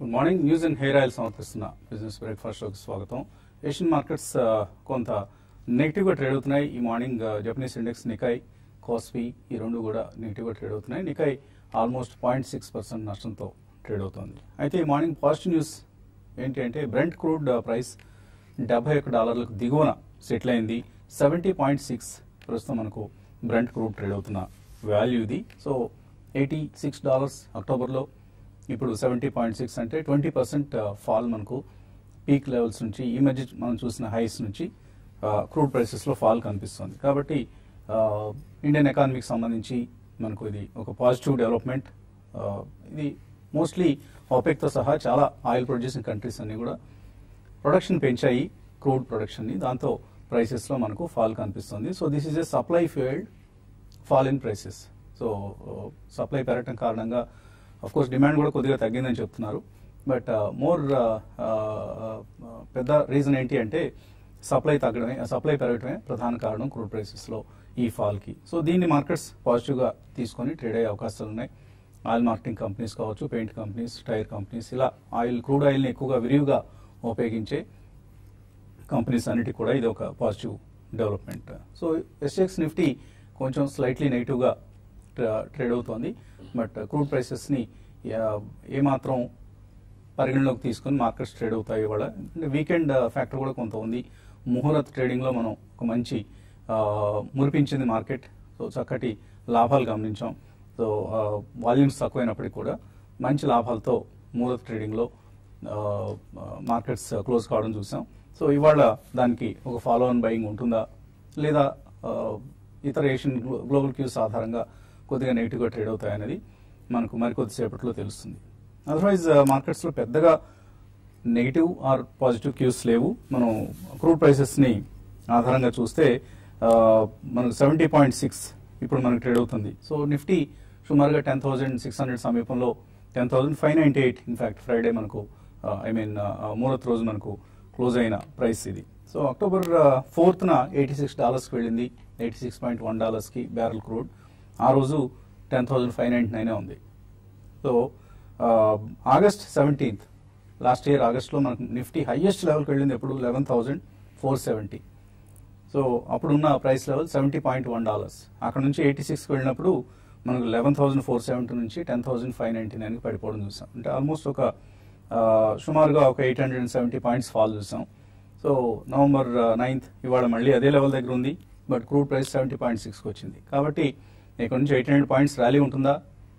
Good morning news and hair oil సమర్పిస్తున్న business breakfast షోకి స్వాగతం ఏషియన్ మార్కెట్స్ ఆ, కొంత నెగిటివ్ గా ట్రేడ్ అవుతున్నాయి ఈ మార్నింగ్ ఆ, జపనీస్ ఇండెక్స్ నికాయ్ కాస్పీ ఈ రెండు కూడా నెగిటివ్ గా ట్రేడ్ అవుతున్నాయి Nikkei almost point six percent నష్టంతో ట్రేడ్ అవుతుంది అయితే ఈ మార్నింగ్ పాజిటివ్ న్యూస్ ఏంటి అంటే బ్రెంట్ క్రూడ్ ఆ, ప్రైస్ డెబ్బై ఒక్క డాలర్లకు దిగువన సెటిల్ అయింది సెవెంటీ పాయింట్ సిక్స్ ప్రస్తుతం మనకు బ్రెంట్ క్రూడ్ ట్రేడ్ అవుతున్న వాల్యూ ఇది సో ఎయిటీ సిక్స్ డాలర్స్ అక్టోబర్లో ఇప్పుడు సెవెంటీ పాయింట్ సిక్స్ అంటే ట్వంటీ పర్సెంట్ ఫాల్ మనకు పీక్ లెవెల్స్ నుంచి ఈ మధ్య మనం చూసిన హైస్ నుంచి క్రూడ్ ప్రైసెస్లో ఫాల్ కనిపిస్తుంది కాబట్టి ఇండియన్ ఎకానమీకి సంబంధించి మనకు ఇది ఒక పాజిటివ్ డెవలప్మెంట్ ఇది మోస్ట్లీ తో సహా చాలా ఆయిల్ ప్రొడ్యూసింగ్ కంట్రీస్ అన్ని కూడా ప్రొడక్షన్ పెంచాయి క్రూడ్ ప్రొడక్షన్ని దాంతో ప్రైసెస్లో మనకు ఫాల్ కనిపిస్తుంది so this is a supply field fall in prices so supply పెరగటం కారణంగా అఫ్ కోర్స్ డిమాండ్ కూడా కొద్దిగా తగ్గిందని చెప్తున్నారు బట్ మోర్ పెద్ద రీజన్ ఏంటి అంటే సప్లై తగ్గడమే సప్లై పెరగటమే ప్రధాన కారణం క్రూడ్ ప్రైసెస్లో ఈ ఫాల్కి సో దీన్ని మార్కెట్స్ పాజిటివ్గా తీసుకొని ట్రేడ్ అయ్యే అవకాశాలు ఉన్నాయి ఆయిల్ మార్కెటింగ్ కంపెనీస్ కావచ్చు పెయింట్ కంపెనీస్ టైర్ కంపెనీస్ ఇలా ఆయిల్ క్రూడ్ ఆయిల్ని ఎక్కువగా విరివిగా ఉపయోగించే కంపెనీస్ అన్నిటికీ కూడా ఇది ఒక పాజిటివ్ డెవలప్మెంట్ సో ఎస్ఎక్స్ నిఫ్టీ కొంచెం స్లైట్లీ నెగిటివ్గా ట్రేడ్ అవుతోంది బట్ క్రూడ్ ప్రైసెస్ని ఏమాత్రం పరిగణలోకి తీసుకొని మార్కెట్స్ ట్రేడ్ అవుతాయి ఇవాళ వీకెండ్ ఫ్యాక్టర్ కూడా కొంత ఉంది ముహూర్త్ ట్రేడింగ్లో మనం ఒక మంచి ఆ, మురిపించింది మార్కెట్ సో చక్కటి లాభాలు గమనించాం సో వాల్యూమ్స్ తక్కువైనప్పటికీ కూడా మంచి లాభాలతో ముహూర్త్ ట్రేడింగ్లో మార్కెట్స్ క్లోజ్ కావడం చూసాం సో ఇవాళ దానికి ఒక ఫాలో ఆన్ బయింగ్ ఉంటుందా లేదా ఆ, ఇతర ఏషియన్ గ్లో- గ్లోబల్ క్యూస్ ఆధారంగా కొద్దిగా నెగిటివ్గా ట్రేడ్ అవుతాయనేది మనకు మరికొద్దిసేపట్లో తెలుస్తుంది అదర్వైజ్ మార్కెట్స్లో పెద్దగా నెగిటివ్ ఆర్ పాజిటివ్ క్యూస్ లేవు మనం క్రూడ్ ప్రైసెస్ని ఆధారంగా చూస్తే ఆ, మనకు సెవెంటీ పాయింట్ సిక్స్ ఇప్పుడు మనకు ట్రేడ్ అవుతుంది సో నిఫ్టీ సుమారుగా టెన్ థౌసండ్ సిక్స్ హండ్రెడ్ సమీపంలో ten thousand five ninety eight in fact Friday మనకు ఐ మీన్ మూడొత్ రోజు మనకు క్లోజ్ అయిన ప్రైస్ ఇది సో అక్టోబర్ ఫోర్త్న ఎయిటీ సిక్స్ డాలర్స్కి వెళ్ళింది ఎయిటీ సిక్స్ పాయింట్ వన్ డాలర్స్కి బ్యారల్ క్రూడ్ ఆ రోజు టెన్ థౌసండ్ ఫైవ్ నైంటీ నైనే ఉంది so August seventeenth last year ఆగస్ట్లో మనకు నిఫ్టీ హైయెస్ట్ లెవెల్కి వెళ్ళింది ఎప్పుడు eleven thousand four seventy so అప్పుడున్న price level seventy point one dollars అక్కడ నుంచి ఎయిటీ సిక్స్కి వెళ్ళినప్పుడు మనకు లెవెన్ థౌసండ్ ఫోర్ సెవెంటీ నుంచి టెన్ థౌసండ్ ఫైవ్ నైంటీ నైన్కి పడిపోవడం చూసాం అంటే ఆల్మోస్ట్ ఒక ఆ, సుమారుగా ఒక eight hundred and seventy points fall చూసాం సో నవంబర్ నైన్త్ ఇవాళ మళ్ళీ అదే లెవెల్ దగ్గర ఉంది but crude price seventy point సిక్స్కి వచ్చింది కాబట్టి ఇక్కడ నుంచి ఎయిట్ హండ్రెడ్ పాయింట్స్ ర్యాలీ ఉంటుందా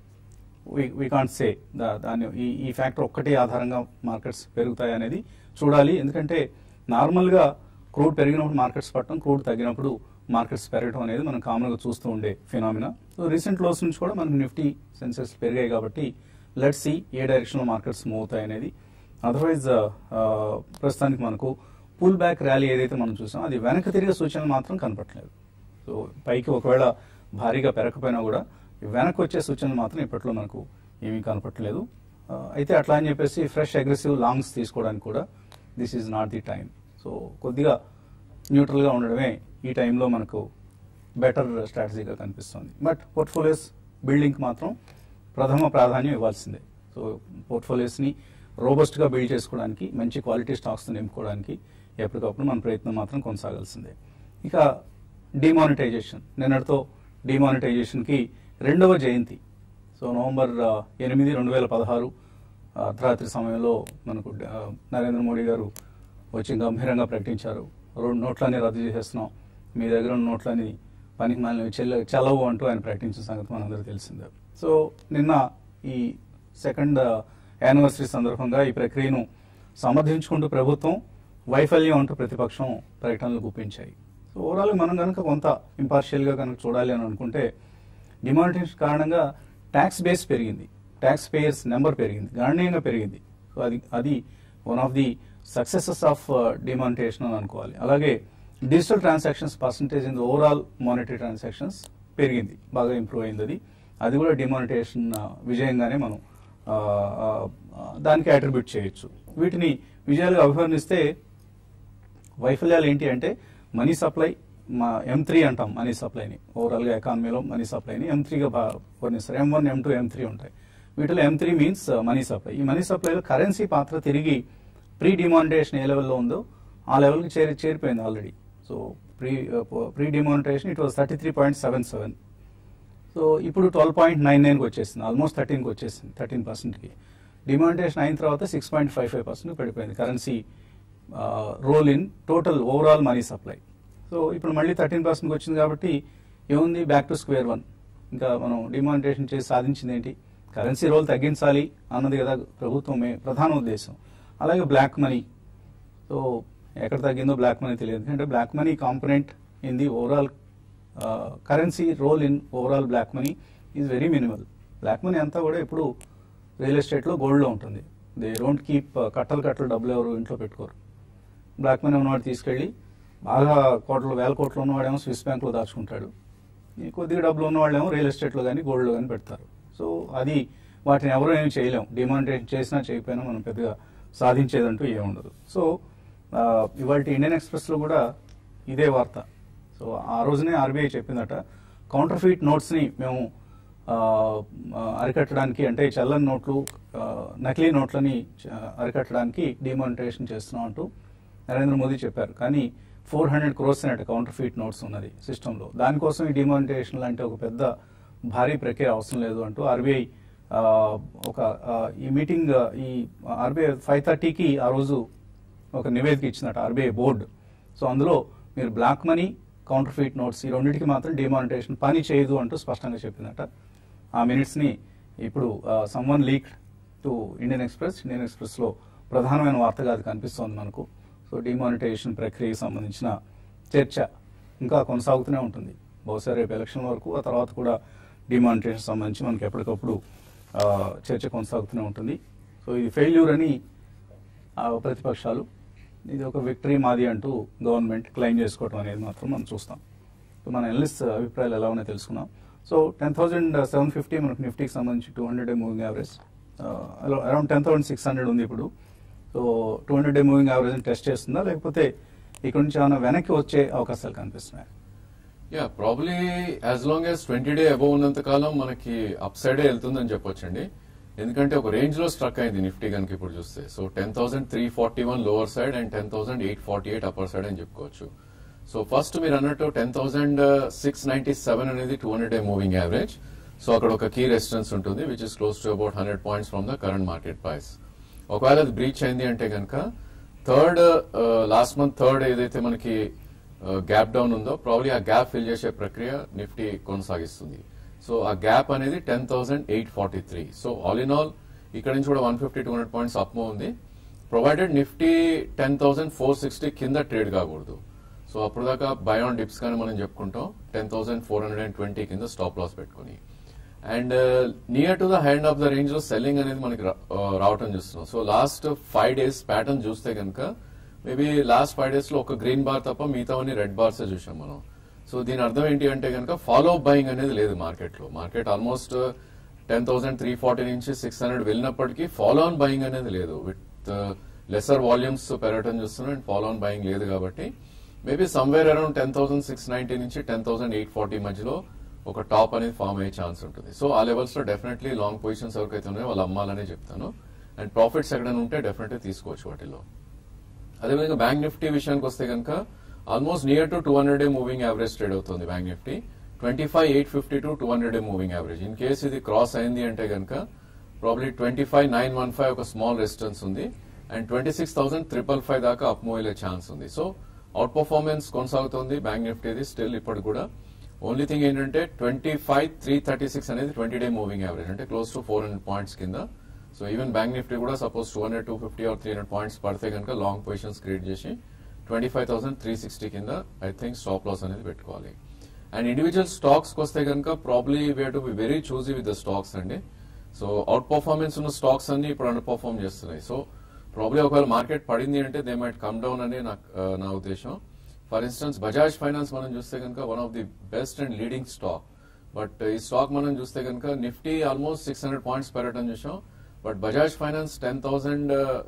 వీ కాంట్ సే దాని ఈ ఈ ఫ్యాక్టర్ ఒక్కటే ఆధారంగా మార్కెట్స్ పెరుగుతాయి అనేది చూడాలి ఎందుకంటే నార్మల్గా క్రూడ్ పెరిగినప్పుడు మార్కెట్స్ పట్టడం క్రూడ్ తగ్గినప్పుడు మార్కెట్స్ పెరగడం అనేది మనం కామన్గా చూస్తూ ఉండే ఫినామినా సో రీసెంట్ లోస్ నుంచి కూడా మనకు నిఫ్టీ సెన్సెస్ పెరిగాయి కాబట్టి లెట్ సి ఏ డైరెక్షన్లో మార్కెట్స్ మూవ్ అవుతాయి అనేది అదర్వైజ్ ప్రస్తుతానికి మనకు పుల్ బ్యాక్ ర్యాలీ ఏదైతే మనం చూసాం అది వెనక్కి తిరిగే సూచనలు మాత్రం కనపట్లేదు సో పైకి ఒకవేళ భారీగా పెరగకపోయినా కూడా వెనక్కి వచ్చే సూచనలు మాత్రం ఇప్పట్లో మనకు ఏమీ కనపట్లేదు ఆ, అయితే అట్లా అని చెప్పేసి ఫ్రెష్ అగ్రెసివ్ లాంగ్స్ తీసుకోవడానికి కూడా this is not the time so కొద్దిగా న్యూట్రల్గా ఉండడమే ఈ టైంలో మనకు బెటర్ స్ట్రాటజీగా కనిపిస్తుంది బట్ పోర్ట్ఫోలియోస్ బిల్డింగ్కి మాత్రం ప్రథమ ప్రాధాన్యం ఇవ్వాల్సిందే సో పోర్ట్ఫోలియోస్ని రోబస్ట్గా బిల్డ్ చేసుకోవడానికి మంచి క్వాలిటీ స్టాక్స్ నింపుకోవడానికి ఎప్పటికప్పుడు మన ప్రయత్నం మాత్రం కొనసాగాల్సిందే ఇక డిమానిటైజేషన్ నిన్నటితో డిమానిటైజేషన్కి రెండవ జయంతి సో నవంబర్ ఆ, ఎనిమిది రెండు వేల పదహారు అర్ధరాత్రి సమయంలో మనకు ఆ, నరేంద్ర మోడీ గారు వచ్చి గంభీరంగా ప్రకటించారు రెండు నోట్లని రద్దు చేసేస్తున్నాం మీ దగ్గర ఉన్న నోట్లని పనికి మాలినవి చెల్ల చెల్లవు అంటూ ఆయన ప్రకటించిన సంగతి మనందరికీ తెలిసిందే సో నిన్న ఈ సెకండ్ యానివర్సరీ సందర్భంగా ఈ ప్రక్రియను సమర్థించుకుంటూ ప్రభుత్వం వైఫల్యం అంటూ ప్రతిపక్షం ప్రకటనలు గుప్పించాయి సో ఓవరాల్ మనం కనుక కొంత ఇంపార్షియల్గా కనుక చూడాలి అని అనుకుంటే డిమానిటేషన్ కారణంగా ట్యాక్స్ బేస్ పెరిగింది ట్యాక్స్ పేయర్స్ నెంబర్ పెరిగింది గణనీయంగా పెరిగింది సో అది అది one of the successes of demonetisation అని అనుకోవాలి అలాగే digital transactions percentage in overall monetary transactions పెరిగింది బాగా ఇంప్రూవ్ అయింది అది అది కూడా డిమానిటేషన్ విజయంగానే మనం ఆ, ఆ, ఆ, దానికి అట్రిబ్యూట్ చేయొచ్చు వీటిని విజయాలుగా అభివర్ణిస్తే వైఫల్యాలు ఏంటి అంటే మనీ సప్లై మా ఎం త్రీ అంటాం మనీ సప్లైని ఓవరాల్గా ఎకానమీలో మనీ సప్లైని ఎం త్రీగా వర్ణిస్తారు M one M two M three ఉంటాయి వీటిలో M three means money supply ఈ మనీ సప్లైలో కరెన్సీ పాత్ర తిరిగి ప్రీ డిమానిటేషన్ ఏ లెవెల్లో ఉందో ఆ లెవెల్కి చేరి చేరిపోయింది already so pre pre demonetisation it was thirty three point seven seven so ఇప్పుడు ట్వెల్వ్ పాయింట్ నైన్ నైన్కి వచ్చేసింది ఆల్మోస్ట్ థర్టీన్కి వచ్చేసింది థర్టీన్ పర్సెంట్కి డిమానిటేషన్ అయిన తర్వాత six point five five percent పడిపోయింది currency role in total overall money supply so ఇప్పుడు మళ్ళీ థర్టీన్ పర్సెంట్కి వచ్చింది కాబట్టి ఏముంది బ్యాక్ టు స్క్వేర్ వన్ ఇంకా మనం డిమానిటేషన్ చేసి సాధించింది ఏంటి కరెన్సీ రోల్ తగ్గించాలి అన్నది కదా ప్రభుత్వమే ప్రధాన ఉద్దేశం అలాగే బ్లాక్ మనీ సో ఎక్కడ తగ్గిందో బ్లాక్ మనీ తెలియదు ఎందుకంటే black money component in the overall currency role in overall black money is very minimal black money అంతా కూడా ఇప్పుడు రియల్ ఎస్టేట్లో గోల్డ్లో ఉంటుంది దే డోంట్ కీప్ కట్టలు కట్టలు డబ్బులు ఎవరు ఇంట్లో పెట్టుకోరు బ్లాక్ మనీ ఉన్నవాడు తీసుకెళ్ళి బాగా కోట్లు వేల కోట్లు ఉన్నవాడేమో స్విస్ బ్యాంక్లో దాచుకుంటాడు ఈ కొద్దిగా డబ్బులు ఉన్నవాళ్ళేమో రియల్ ఎస్టేట్లో కానీ గోల్డ్లో కానీ పెడతారు సో అది వాటిని ఎవరు ఏమి చేయలేం డిమానిటేషన్ చేసినా చేయకపోయినా మనం పెద్దగా సాధించేదంటూ ఏముండదు సో ఇవాళ ఇండియన్ ఎక్స్ప్రెస్లో కూడా ఇదే వార్త సో ఆ రోజునే ఆర్బీఐ చెప్పిందట కౌంటర్ ఫీట్ నోట్స్ని మేము ఆ, ఆ, అరికట్టడానికి అంటే చల్లని నోట్లు ఆ, నకిలీ నోట్లని చ- అరికట్టడానికి డిమానిటేషన్ చేస్తున్నాం అంటూ నరేంద్ర మోదీ చెప్పారు కానీ ఫోర్ హండ్రెడ్ క్రోర్స్ అనేట కౌంటర్ ఫీట్ నోట్స్ ఉన్నది సిస్టంలో దానికోసం ఈ డిమానిటేషన్ లాంటి ఒక పెద్ద భారీ ప్రక్రియ అవసరం లేదు అంటూ ఆర్బీఐ ఒక ఆ, ఈ మీటింగ్ ఆ, ఈ ఆర్బీఐ ఫైవ్ థర్టీకి ఆ రోజు ఒక నివేదిక ఇచ్చిందట ఆర్బీఐ బోర్డు సో అందులో మీరు black money counterfeit notes ఈ రెండింటికి మాత్రం డిమానిటేషన్ పని చేయదు అంటూ స్పష్టంగా చెప్పిందట ఆ మినిట్స్ని ఇప్పుడు someone leak to Indian Express Indian ఎక్స్ప్రెస్లో ప్రధానమైన వార్తగా అది కనిపిస్తోంది మనకు సో డిమానిటైజేషన్ ప్రక్రియకి సంబంధించిన చర్చ ఇంకా కొనసాగుతూనే ఉంటుంది బహుశా రేపు ఎలక్షన్ వరకు ఆ తర్వాత కూడా డిమానిటైజేషన్ సంబంధించి మనకి ఎప్పటికప్పుడు ఆ, చర్చ కొనసాగుతూనే ఉంటుంది సో ఇది ఫెయిల్యూర్ అని ఆ, ప్రతిపక్షాలు ఇది ఒక విక్టరీ మాది అంటూ గవర్నమెంట్ క్లెయిమ్ చేసుకోవడం అనేది మాత్రం మనం చూస్తాం సో మన ఎనలిస్ట్ అభిప్రాయాలు ఎలా ఉన్నాయో తెలుసుకున్నాం so ten thousand seven fifty మనకు నిఫ్టీకి సంబంధించి two hundred day moving average around ten thousand six hundred ఉంది ఇప్పుడు so two hundred day moving average test చేస్తుందా లేకపోతే ఇక్కడ నుంచి ఏమైనా వెనక్కి వచ్చే అవకాశాలు కనిపిస్తున్నాయి yeah probably as long as twenty day above ఉన్నంత కాలం మనకి అప్ సైడే వెళ్తుందని చెప్పొచ్చండి ఎందుకంటే ఒక రేంజ్ లో స్ట్రక్ అయింది నిఫ్టీ కనుక ఇప్పుడు చూస్తే so ten thousand three forty one lower side and ten thousand eight forty eight upper side అని చెప్పుకోవచ్చు సో ఫస్ట్ మీరు అన్నట్టు ten thousand six ninety seven అనేది two hundred day moving average so అక్కడ ఒక కీ రెసిస్టెన్స్ ఉంటుంది which is close to about hundred points from the current market price ఒకవేళ అది బ్రీచ్ అయింది అంటే కనుక థర్డ్ లాస్ట్ మంత్ థర్డ్ ఏదైతే మనకి గ్యాప్ డౌన్ ఉందో ప్రాబ్లీ ఆ గ్యాప్ ఫిల్ చేసే ప్రక్రియ నిఫ్టీ కొనసాగిస్తుంది సో ఆ గ్యాప్ అనేది ten thousand eight forty three so all in all ఇక్కడ నుంచి కూడా one fifty two hundred points అప్మో ఉంది provided Nifty ten thousand four sixty కింద ట్రేడ్ కాకూడదు సో అప్పుడు దాకా బయాన్ డిప్స్ కానీ మనం చెప్పుకుంటాం ten thousand four hundred and twenty కింద స్టాప్ లాస్ పెట్టుకుని and near to the hand of the range లో సెల్లింగ్ అనేది మనకి రా- ఆ, రావటం చూస్తున్నాం so last five days pattern చూస్తే కనుక మేబీ లాస్ట్ ఫైవ్ డేస్ లో ఒక గ్రీన్ బార్ తప్ప మిగతావన్నీ రెడ్ బార్స్ చూసాం మనం సో దీని అర్థం ఏంటి అంటే కనుక ఫాలో బయింగ్ అనేది లేదు మార్కెట్ లో market almost ten thousand three forty నుంచి సిక్స్ హండ్రెడ్ వెళ్ళినప్పటికీ ఫాలో ఆన్ బయింగ్ అనేది లేదు విత్ లెసర్ వాల్యూమ్స్ పెరగటం చూస్తున్నాం అండ్ ఫాలో ఆన్ బయింగ్ లేదు కాబట్టి maybe somewhere around ten thousand six ninety నుంచి టెన్ థౌసండ్ ఎయిట్ ఫార్టీ మధ్యలో ఒక టాప్ అనేది ఫామ్ అయ్యే ఛాన్స్ ఉంటుంది సో ఆ లెవెల్స్ లో డెఫినెట్లీ లాంగ్ పొజిషన్స్ ఎవరికైతే ఉన్నాయో వాళ్ళు అమ్మాలనే చెప్తాను అండ్ ప్రాఫిట్స్ ఎక్కడైనా ఉంటే డెఫినెట్లీ తీసుకోవచ్చు వాటిలో అదేవిధంగా బ్యాంక్ నిఫ్టీ విషయానికి వస్తే కనుక almost near to two hundred day moving average trade అవుతుంది bank Nifty twenty five eight fifty to two hundred day moving average in case ఇది క్రాస్ అయింది అంటే కనుక probably twenty five nine one five ఒక small resistance ఉంది and twenty six thousand triple five దాకా up move అయ్యే chance ఉంది so outperformance కొనసాగుతుంది బ్యాంక్ నిఫ్టీది స్టిల్ ఇప్పుడు కూడా ఓన్లీ థింగ్ ఏంటంటే twenty five three thirty six అనేది ట్వంటీ డే మూవింగ్ యావరేజ్ అంటే close to four hundred points కింద సో ఈవెన్ బ్యాంక్ నిఫ్టీ కూడా suppose two hundred two fifty or three hundred points పడితే కనుక లాంగ్ పొజిషన్స్ క్రియేట్ చేసి twenty five thousand three sixty కింద I think stop loss అనేది పెట్టుకోవాలి and individual stocks వస్తే కనుక probably way to be very choosy with the stocks అండి so outperformance ఉన్న స్టాక్స్ అన్ని ఇప్పుడు అండర్ పర్ఫార్మ్ చేస్తున్నాయి సో ప్రాబ్లీ ఒకవేళ మార్కెట్ పడింది అంటే దే మైట్ కమ్ డౌన్ అని నాకు ఆ, నా ఉద్దేశం ఫర్ ఇన్స్టెన్స్ బజాజ్ ఫైనాన్స్ మనం చూస్తే కనుక one of the best and leading stock but ఈ స్టాక్ మనం చూస్తే కనుక Nifty almost six hundred points పెరగటం చూసాం but Bajaj finance ten thousand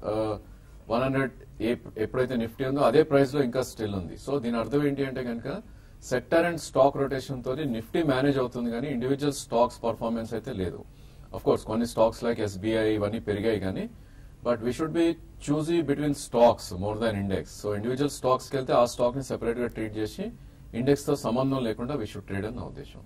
one hundred ఎప్పుడైతే నిఫ్టీ ఉందో అదే ప్రైస్ లో ఇంకా స్టిల్ ఉంది సో దీని అర్థం ఏంటి అంటే కనుక సెక్టర్ అండ్ స్టాక్ రొటేషన్ తోని నిఫ్టీ మేనేజ్ అవుతుంది కానీ ఇండివిజువల్ స్టాక్స్ పర్ఫార్మెన్స్ అయితే లేదు అఫ్ కోర్స్ కొన్ని స్టాక్స్ లైక్ ఎస్బీఐ ఇవన్నీ పెరిగాయి కానీ but we should be choosy between stocks more than index so individual stocks కి వెళ్తే ఆ స్టాక్ ని సెపరేట్ గా ట్రీట్ చేసి ఇండెక్స్ తో సంబంధం లేకుండా వీ షుడ్ ట్రేడ్ అని నా ఉద్దేశం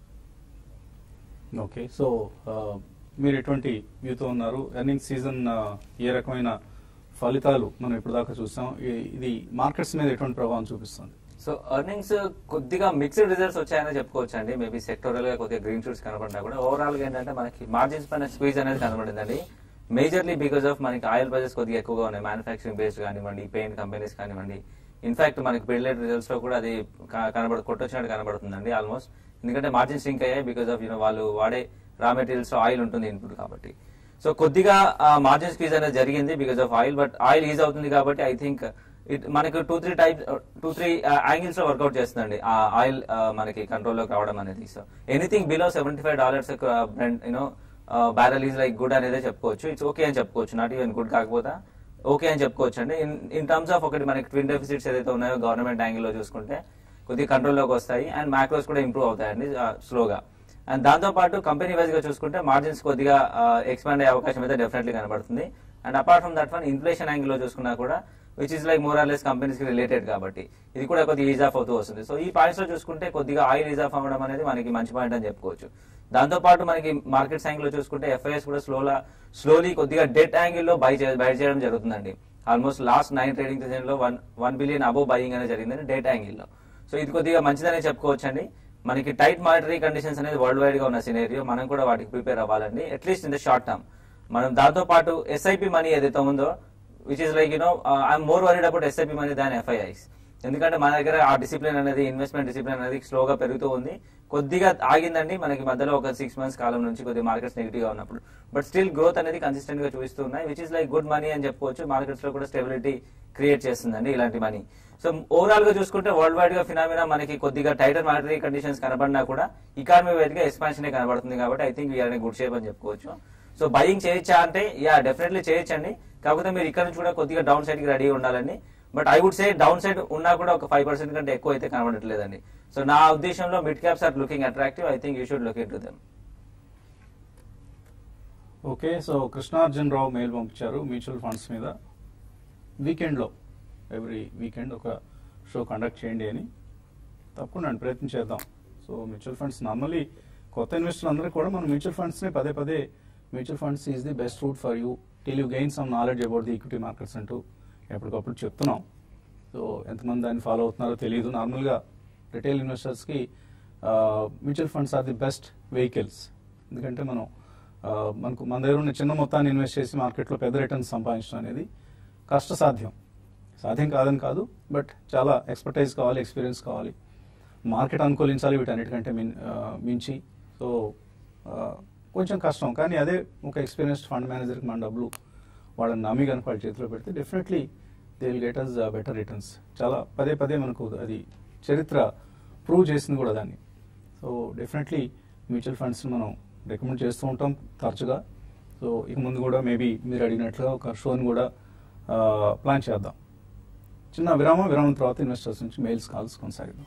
ఓకే సో ఆ, మీరు ఎటువంటి వ్యూతో ఉన్నారు ఎర్నింగ్ సీజన్ ఆ, ఏ రకమైన ఫలితాలు మనం ఇప్పుడు దాకా చూసాం ఈ- ఇది మార్కెట్స్ మీద ఎటువంటి ప్రభావం చూపిస్తుంది సో ఎర్నింగ్స్ కొద్దిగా మిక్స్డ్ రిజల్ట్స్ వచ్చాయని చెప్పుకోవచ్చు అండి మేబీ సెక్టోరల్ గా కొద్దిగా గ్రీన్ షూట్స్ కనబడినా కూడా ఓవరాల్ గా ఏంటంటే మనకి మార్జిన్స్ పైన స్క్వీజ్ అనేది కనబడిందండి మేజర్లీ బికాస్ ఆఫ్ మనకి ఆయిల్ ప్రైసెస్ కొద్దిగా ఎక్కువగా ఉన్నాయి మ్యానుఫాక్చరింగ్ బేస్డ్ కానివ్వండి పెయింట్ కంపెనీస్ కానివ్వండి ఇన్ఫాక్ట్ మనకి బిల్డెడ్ రిజల్ట్స్ లో కూడా అది క- కనబడు కొట్టొచ్చినట్టు కనబడుతుందండి ఆల్మోస్ట్ ఎందుకంటే మార్జిన్స్ సింక్ అయ్యాయి బికాస్ ఆఫ్ యూనో వాళ్ళు వాడే రా మెటీరియల్స్ లో ఆయిల్ ఉంటుంది ఇన్పుట్ కాబట్టి సో కొద్దిగా మార్జిన్ స్క్వీజ్ అనేది జరిగింది because of oil but oil is అవుతుంది కాబట్టి ఐ థింక్ ఇట్ మనకు two three type two three angles లో వర్కౌట్ చేస్తుందండి ఆ ఆయిల్ మనకి కంట్రోల్ లోకి రావడం అనేది so anything below seventy five dollars you know barrel is like good అనేది చెప్పుకోవచ్చు ఇట్స్ ఓకే అని చెప్పుకోవచ్చు నాట్ ఈవెన్ గుడ్ కాకపోతే ఓకే అని చెప్పుకోవచ్చు అండి ఇన్ ఇన్ టర్మ్స్ ఆఫ్ ఒకటి మనకి ట్విన్ డెఫిసిట్స్ ఏదైతే ఉన్నాయో గవర్నమెంట్ యాంగిల్ లో చూసుకుంటే కొద్దిగా కంట్రోల్లోకి వస్తాయి అండ్ మ్యాక్రోస్ కూడా ఇంప్రూవ్ అవుతాయండి స్లోగా అండ్ దాంతో పాటు కంపెనీ వైజ్ గా చూసుకుంటే మార్జిన్స్ కొద్దిగా ఎక్స్పాండ్ అయ్యే అవకాశం అయితే డెఫినెట్లీ కనబడుతుంది and apart from that one inflation angle లో చూసుకున్నా కూడా విచ్ ఇస్ లైక్ మోర్ ఆర్లెస్ కంపెనీస్ కి రిలేటెడ్ కాబట్టి ఇది కూడా కొద్దిగా ఈజ్ ఆఫ్ అవుతూ వస్తుంది సో ఈ పాయింట్స్ లో చూసుకుంటే కొద్దిగా ఆయిల్ ఈజ్ ఆఫ్ అవ్వడం అనేది మనకి మంచి పాయింట్ అని చెప్పుకోవచ్చు దాంతో పాటు మనకి మార్కెట్స్ యాంగిల్ లో చూసుకుంటే ఎఫ్ఐఎస్ కూడా స్లోలా స్లోలీ కొద్దిగా డెట్ యాంగిల్ లో బై బై చేయడం జరుగుతుందండి almost last nine trading session లో one one billion above buying అనేది జరిగిందండి డేట్ యాంగిల్ లో సో ఇది కొద్దిగా మంచిదనే చెప్పుకోవచ్చు అండి మనకి టైట్ మానిటరీ కండిషన్స్ అనేది వరల్డ్ వైడ్ గా ఉన్న సినేరియో మనం కూడా వాటికి ప్రిపేర్ అవ్వాలండి at least in the short term మనం దాంతో పాటు ఎస్ఐపి మనీ ఏదైతే ఉందో which is like you know I'm more worried about SIP money than FIIs ఎందుకంటే మన దగ్గర ఆ డిసిప్లిన్ అనేది ఇన్వెస్ట్మెంట్ డిసిప్లిన్ అనేది స్లోగా పెరుగుతూ ఉంది కొద్దిగా ఆగిందండి మనకి మధ్యలో ఒక సిక్స్ మంత్స్ కాలం నుంచి కొద్దిగా మార్కెట్స్ నెగిటివ్ గా ఉన్నప్పుడు బట్ స్టిల్ గ్రోత్ అనేది కన్సిస్టెంట్ గా చూపిస్తూ ఉన్నాయి which is like good money అని చెప్పుకోవచ్చు మార్కెట్స్ లో కూడా స్టెబిలిటీ క్రియేట్ చేస్తుందండి ఇలాంటి మనీ సో ఓవరాల్ గా చూసుకుంటే వరల్డ్ వైడ్ గా ఫినామినా మనకి కొద్దిగా టైటర్ మానిటరీ కండిషన్స్ కనబడినా కూడా ఇకానమీ వైడ్ గా ఎక్స్పాన్షన్ కనబడుతుంది కాబట్టి I think we are good shape అని చెప్పుకోవచ్చు సో బయింగ్ చేయొచ్చా అంటే యా డెఫినెట్లీ చేయొచ్చండి కాకపోతే మీరు ఇక్కడ నుంచి కూడా కొద్దిగా డౌన్ సైడ్ కి రెడీ ఉండాలండి but I would say downside ఉన్నా కూడా ఒక ఫైవ్ పర్సెంట్ కంటే ఎక్కువ అయితే కనబడట్లేదండి సో నా ఉద్దేశంలో mid caps are looking attractive I think you should look into them okay so Krishnarjun Rao mail పంపించారు మ్యూచువల్ ఫండ్స్ మీద వీకెండ్లో ఎవ్రీ వీకెండ్ ఒక షో కండక్ట్ చేయండి అని తప్పకుండా అండి ప్రయత్నం చేద్దాం సో మ్యూచువల్ ఫండ్స్ నార్మల్లీ కొత్త ఇన్వెస్టర్లు అందరూ కూడా మనం మ్యూచువల్ ఫండ్స్ని పదే పదే mutual funds is the best route for you till you gain some knowledge about the equity markets అంటూ ఎప్పటికప్పుడు చెప్తున్నాం సో ఎంతమంది దాన్ని ఫాలో అవుతున్నారో తెలియదు నార్మల్గా రిటైల్ ఇన్వెస్టర్స్కి mutual funds are the best vehicles ఎందుకంటే మనం ఆ, మనకు మన దగ్గర ఉన్న చిన్న మొత్తాన్ని ఇన్వెస్ట్ చేసి మార్కెట్లో పెద్ద రిటర్న్స్ సంపాదించడం అనేది కష్టసాధ్యం సాధ్యం కాదని కాదు బట్ చాలా ఎక్స్పర్టైజ్ కావాలి ఎక్స్పీరియన్స్ కావాలి మార్కెట్ అనుకూలించాలి వీటన్నిటికంటే మిన్- ఆ, మించి సో ఆ, కొంచెం కష్టం కానీ అదే ఒక ఎక్స్పీరియన్స్డ్ ఫండ్ మేనేజర్కి మన డబ్బులు వాళ్ళని నమ్మి కనుక వాళ్ళ చేతిలో పెడితే definitely they will get us better returns చాలా పదే పదే మనకు అది చరిత్ర ప్రూవ్ చేసింది కూడా దాన్ని సో డెఫినెట్లీ మ్యూచువల్ ఫండ్స్ మనం రికమెండ్ చేస్తూ ఉంటాం తరచుగా సో ఇక ముందు కూడా మేబీ మీరు అడిగినట్లుగా ఒక షోని కూడా ప్లాన్ చేద్దాం చిన్న విరామం విరామం తర్వాత ఇన్వెస్టర్స్ నుంచి మెయిల్స్ కాల్స్ కొనసాగిద్దాం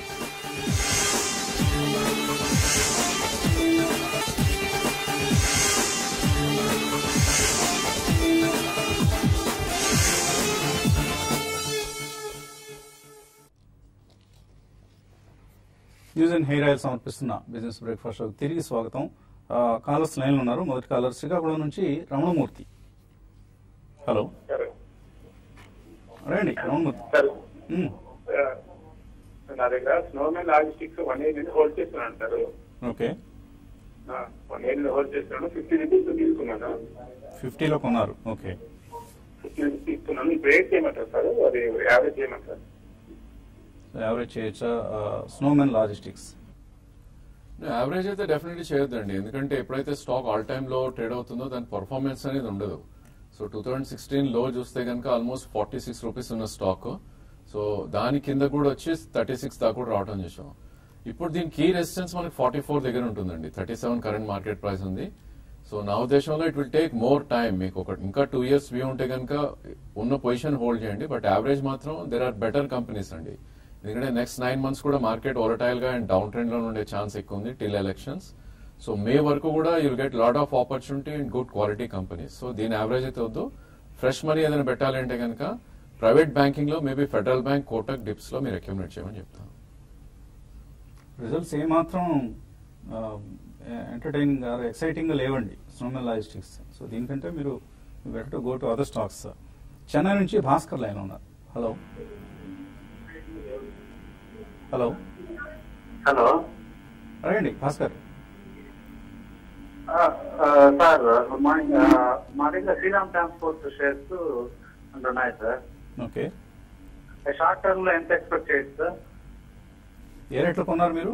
న్యూస్ అండ్ హెయిర్ ఆయిల్ సమర్పిస్తున్న బిజినెస్ బ్రేక్ఫాస్ట్ షోకి తిరిగి స్వాగతం ఆ, కాలర్స్ లైన్లో ఉన్నారు మొదటి కాలర్ శ్రీకాకుళం నుంచి రమణమూర్తి హలో సరే రండి రమణమూర్తి సార్ మ్, ఆ, నా దగ్గర స్నోమెన్ లాజిస్టిక్స్ వన్ ఇయర్ నుంచి హోల్డ్ చేస్తున్నాను సార్ ఓకే వన్ ఇయర్ నుంచి హోల్డ్ చేస్తున్నాను ఫిఫ్టీ రూపీస్ తీసుకున్నాను ఫిఫ్టీలో కొన్నారు ఓకే ఫిఫ్టీ రూపీస్ తీసుకున్నాను ఇప్పుడు ఏడ్ చేయమంటారు సార్ అది యావరేజ్ చేయమంటారు యావరేజ్ చేయొచ్చా స్నోమెన్ లాజిస్టిక్స్ యావరేజ్ అయితే డెఫినెట్లీ చేయొద్దండి ఎందుకంటే ఎప్పుడైతే స్టాక్ ఆల్ టైమ్ లో ట్రేడ్ అవుతుందో దాని పర్ఫార్మెన్స్ అనేది ఉండదు సో టూ థౌజండ్ సిక్స్టీన్ లో చూస్తే కనుక ఆల్మోస్ట్ ఫార్టీ సిక్స్ రూపీస్ ఉన్న స్టాక్ సో దాని కింద కూడా వచ్చి థర్టీ సిక్స్ దాకా కూడా రావడం చేసాం ఇప్పుడు దీని కీ రెసిస్టెన్స్ మనకి ఫార్టీ ఫోర్ దగ్గర ఉంటుందండి thirty seven current market price ఉంది సో నా ఉద్దేశంలో it will take more time మీకు ఒక ఇంకా టూ ఇయర్స్ వ్యూ ఉంటే కనుక ఉన్న పొజిషన్ హోల్డ్ చేయండి బట్ యావరేజ్ మాత్రం దెర్ ఆర్ బెటర్ కంపెనీస్ అండి ఎందుకంటే నెక్స్ట్ నైన్ మంత్స్ కూడా మార్కెట్ ఓరటైల్ గా అండ్ డౌన్ ట్రెండ్ లో ఉండే ఛాన్స్ ఎక్కువ ఉంది టిల్ ఎలక్షన్స్ సో మే వరకు కూడా you'll get lot of opportunity and good quality companies so దీని యావరేజ్ అయితే వద్దు ఫ్రెష్ మనీ ఏదైనా పెట్టాలంటే కనుక ప్రైవేట్ బ్యాంకింగ్ లో maybe Federal bank Kotak dips లో మీరు అక్యూమిలేట్ చేయమని చెప్తాను రిజల్ట్స్ ఏమాత్రం ఎంటర్టైనింగ్ ఆర్ ఎక్సైటింగ్ గా లేవండి స్నోమెన్ లాజిస్టిక్స్ సో దీనికంటే మీరు better to go to other stocks Chennai నుంచి భాస్కర్ లైన్ ఉన్నారు హలో హలో హలో అడగండి భాస్కర్ సార్ గుడ్ మార్నింగ్ మా దగ్గర శ్రీరామ్ ట్రాన్స్పోర్ట్ షేర్స్ ఉంటున్నాయి సార్ ఓకే షార్ట్ టర్మ్ లో ఎంత ఎక్స్పెక్ట్ చేయొచ్చు సార్ ఏ రేట్లో కొన్నారు మీరు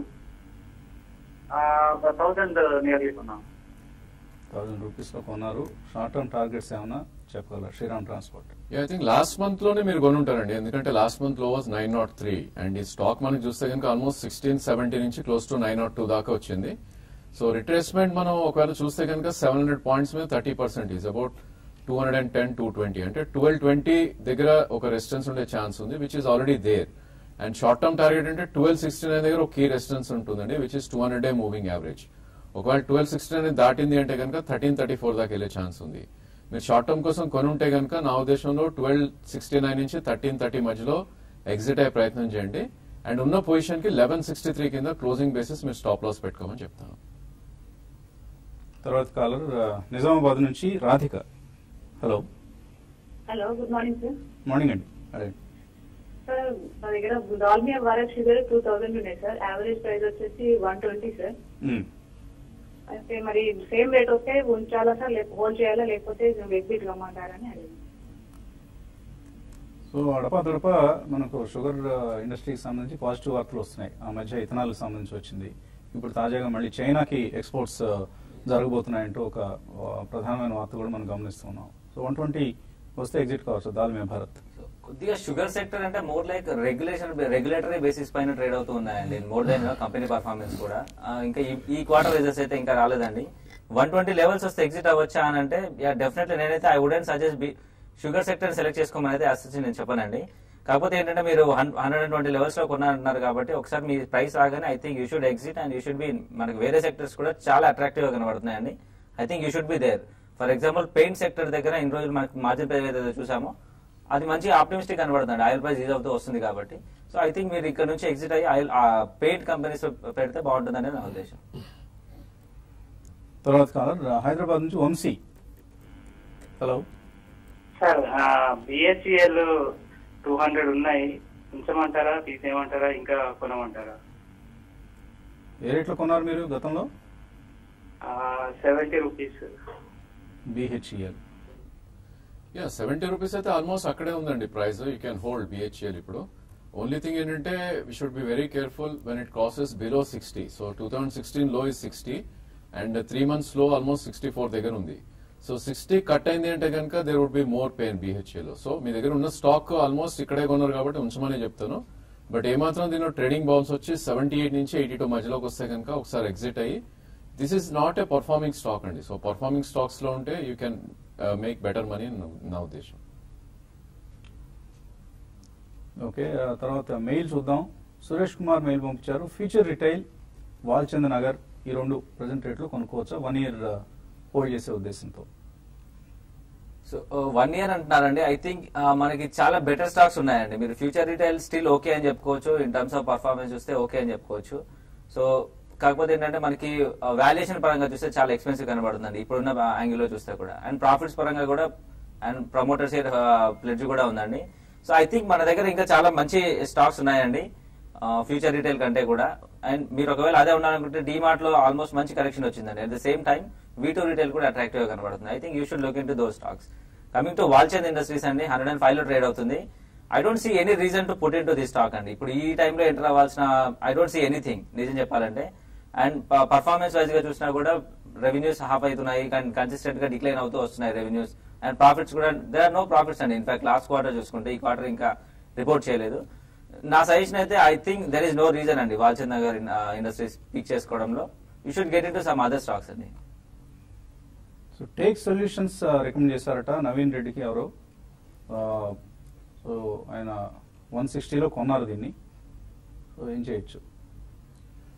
థౌసండ్ నియర్లీ కొన్నాం థౌసండ్ రూపీస్ లో కొన్నారు షార్ట్ టర్మ్ టార్గెట్స్ ఏమైనా చెప్పగలరా Sriram transport I think last month లోనే మీరు కొని ఉంటారండి ఎందుకంటే లాస్ట్ మంత్ లో was nine not three and ఈ స్టాక్ మనకి చూస్తే కనుక ఆల్మోస్ట్ సిక్స్టీన్ సెవెంటీ నుంచి close to nine nought two దాకా వచ్చింది సో రిట్రేస్మెంట్ మనం ఒకవేళ చూస్తే కనుక సెవెన్ హండ్రెడ్ పాయింట్స్ మీద thirty percent is about two hundred and ten two twenty అంటే ట్వెల్వ్ ట్వంటీ దగ్గర ఒక రెసిస్టెన్స్ ఉండే ఛాన్స్ ఉంది which is already there and short term target అంటే ట్వెల్వ్ సిక్స్టీ నైన్ దగ్గర ఒక కీ రెసిస్టెన్స్ ఉంటుందండి which is two hundred day moving average ఒకవేళ ట్వెల్వ్ సిక్స్టీ నైన్ దాటింది అంటే కనుక థర్టీన్ థర్టీ ఫోర్ దాకా వెళ్ళే ఛాన్స్ ఉంది మీరు షార్ట్ టర్మ్ కోసం కొని ఉంటే కనుక నా ఉద్దేశంలో ట్వెల్వ్ సిక్స్టీ నైన్ నుంచి థర్టీన్ థర్టీ మధ్యలో ఎగ్జిట్ అయ్యే ప్రయత్నం చేయండి అండ్ ఉన్న పొజిషన్ కి లెవెన్ సిక్స్టీ త్రీ కింద క్లోజింగ్ బేసిస్ మీరు స్టాప్ లాస్ పెట్టుకోమని చెప్తాను తర్వాత కాలర్ నిజామాబాద్ నుంచి Radhika hello hello good morning sir morning అండి అడగండి సార్ మా దగ్గర Dalmia Bharat sugar two thousand ఉన్నాయి సార్ యావరేజ్ ప్రైస్ వచ్చేసి వన్ ట్వంటీ సార్ మ్మ్. అయితే మరి సేమ్ రేట్ వస్తే ఉంచాలా సార్ లేక హోల్డ్ చేయాలా లేకపోతే ఎగ్జిట్ కమ్మంటారని అడిగింది సో అడపా దడప మనకు షుగర్ ఇండస్ట్రీకి సంబంధించి పాజిటివ్ వార్తలు వస్తున్నాయి ఆ మధ్య ఇథనాల్కి సంబంధించి వచ్చింది ఇప్పుడు తాజాగా మళ్ళీ చైనాకి ఎక్స్పోర్ట్స్ జరగబోతున్నాయంటూ ఒక ఆ, ప్రధానమైన వార్త కూడా మనం గమనిస్తున్నాం సో వన్ ట్వంటీ వస్తే ఎగ్జిట్ కావచ్చు దాల్మియా భారత్ So, కొద్దిగా షుగర్ సెక్టర్ అంటే more like regulation regulatory basis పైన ట్రేడ్ అవుతూ ఉన్నాయండి మోర్ దెన్ కంపెనీ పర్ఫార్మెన్స్ కూడా ఆ, ఇంకా ఈ- ఈ క్వార్టర్ రిజల్ట్స్ అయితే ఇంకా రాలేదండి వన్ ట్వంటీ లెవెల్స్ వస్తే ఎగ్జిట్ అవ్వచ్చా అని అంటే యా డెఫినెట్లీ నేనైతే I wouldn't suggest be sugar sector select చేసుకోమని అయితే అసలు నేను చెప్పనండి కాకపోతే ఏంటంటే మీరు హండ్రెడ్ అండ్ ట్వంటీ లెవెల్స్ లో కొన్నారంటున్నారు కాబట్టి ఒకసారి మీ ప్రైస్ రాగానే I think you should exit and you should be మనకి వేరే సెక్టర్స్ కూడా చాలా అట్రాక్టివ్ గా కనబడుతున్నాయండి I think you should be there for example paint sector దగ్గర ఇన్ని రోజులు మనకి మార్జిన్ ప్రైస్ ఏదైతే చూసామో అది మంచి ఆప్టిమిస్టిక్ కనబడుతుంది ఆయిల్ ప్రైస్ ఈజ్ అవుతూ వస్తుంది కాబట్టి సో ఐ థింక్ మీరు ఇక్కడ నుంచి ఎగ్జిట్ అయ్యి ఆయిల్ పెయింట్ కంపెనీస్ పెడితే బాగుంటుంది అనేది నా ఉద్దేశం తర్వాత కాలర్ హైదరాబాద్ నుంచి Vamsi hello sir BHEL two hundred ఉన్నాయి ఉంచమంటారా తీసేయమంటారా ఇంకా కొనమంటారా ఏ రేట్లో కొన్నారు మీరు గతంలో seventy rupees BHEL yeah seventy rupees అయితే ఆల్మోస్ట్ అక్కడే ఉందండి price you can hold BHEL ఇప్పుడు ఓన్లీ థింగ్ ఏంటంటే we should be very careful when it crosses below sixty so two thousand sixteen లో is sixty and three months లో almost sixty four దగ్గర ఉంది so sixty cut అయింది అంటే కనుక there would be more pain బిహెచ్ఏలో so మీ దగ్గర ఉన్న స్టాక్ ఆల్మోస్ట్ ఇక్కడే కొన్నారు కాబట్టి ఉంచమని చెప్తాను బట్ ఏమాత్రం దీనిలో ట్రేడింగ్ బౌన్స్ వచ్చి సెవెంటీ ఎయిట్ నుంచి ఎయిటీ టూ మధ్యలోకి వస్తే కనుక ఒకసారి ఎగ్జిట్ అయ్యి this is not a performing stock అండి సో పర్ఫార్మింగ్ స్టాక్స్ లో ఉంటే you can make better money నా ఉద్దేశం ఓకే ఆ తర్వాత మెయిల్ చూద్దాం సురేష్ కుమార్ మెయిల్ పంపించారు ఫ్యూచర్ రిటైల్ వాల్చంద్ నగర్ ఈ రెండు ప్రజెంట్ రేట్లు కొనుక్కోవచ్చా వన్ ఇయర్ హోల్డ్ చేసే ఉద్దేశంతో సో వన్ ఇయర్ అంటున్నారండి ఐ థింక్ మనకి చాలా బెటర్ స్టాక్స్ ఉన్నాయండి మీరు ఫ్యూచర్ రిటైల్ స్టిల్ ఓకే అని చెప్పుకోవచ్చు ఇన్ టర్మ్స్ ఆఫ్ పర్ఫార్మెన్స్ చూస్తే ఓకే అని చెప్పుకోవచ్చు సో కాకపోతే ఏంటంటే మనకి వాల్యుయేషన్ పరంగా చూస్తే చాలా ఎక్స్పెన్సివ్ కనబడుతుందండి ఇప్పుడున్న యాంగిల్ లో చూస్తే కూడా అండ్ ప్రాఫిట్స్ పరంగా కూడా అండ్ ప్రమోటర్ షేర్ ప్లెడ్జ్ కూడా ఉందండి సో ఐ థింక్ మన దగ్గర ఇంకా చాలా మంచి స్టాక్స్ ఉన్నాయండి ఫ్యూచర్ రిటైల్ కంటే కూడా అండ్ మీరు ఒకవేళ అదే ఉండాలనుకుంటే డిమార్ట్ లో ఆల్మోస్ట్ మంచి కరెక్షన్ వచ్చిందండి at the same time V two retail కూడా అట్రాక్టివ్ గా కనబడుతుంది I think you should look into those stocks coming to Walchand industries అండి హండ్రెడ్ అండ్ ఫైవ్ లో ట్రేడ్ అవుతుంది I don't see any reason to put into the stock అండి ఇప్పుడు ఈ టైంలో ఎంటర్ అవ్వాల్సిన ఐ డోంట్ సీ ఎనీథింగ్ నిజం చెప్పాలంటే అండ్ పర్ఫార్మెన్స్ వైజ్ గా చూసినా కూడా రెవెన్యూస్ హాఫ్ అవుతున్నాయి కానీ కన్సిస్టెంట్ గా డిక్లైన్ అవుతూ వస్తున్నాయి రెవెన్యూస్ అండ్ ప్రాఫిట్స్ కూడా దే ఆర్ నో ప్రాఫిట్స్ అండి ఇన్ఫాక్ట్ లాస్ట్ క్వార్టర్ చూసుకుంటే ఈ క్వార్టర్ ఇంకా రిపోర్ట్ చేయలేదు నా సజెషన్ అయితే I think there is no reason అండి వాల్చంద్ నగర్ ఇండస్ట్రీస్ పిక్ చేసుకోవడంలో you should get in into some other stocks అండి సో టేక్ సొల్యూషన్స్ రికమెండ్ చేశారట నవీన్ రెడ్డికి ఎవరో ఆ, సో ఆయన వన్ సిక్స్టీలో కొన్నారు దీన్ని సో ఏం చేయొచ్చు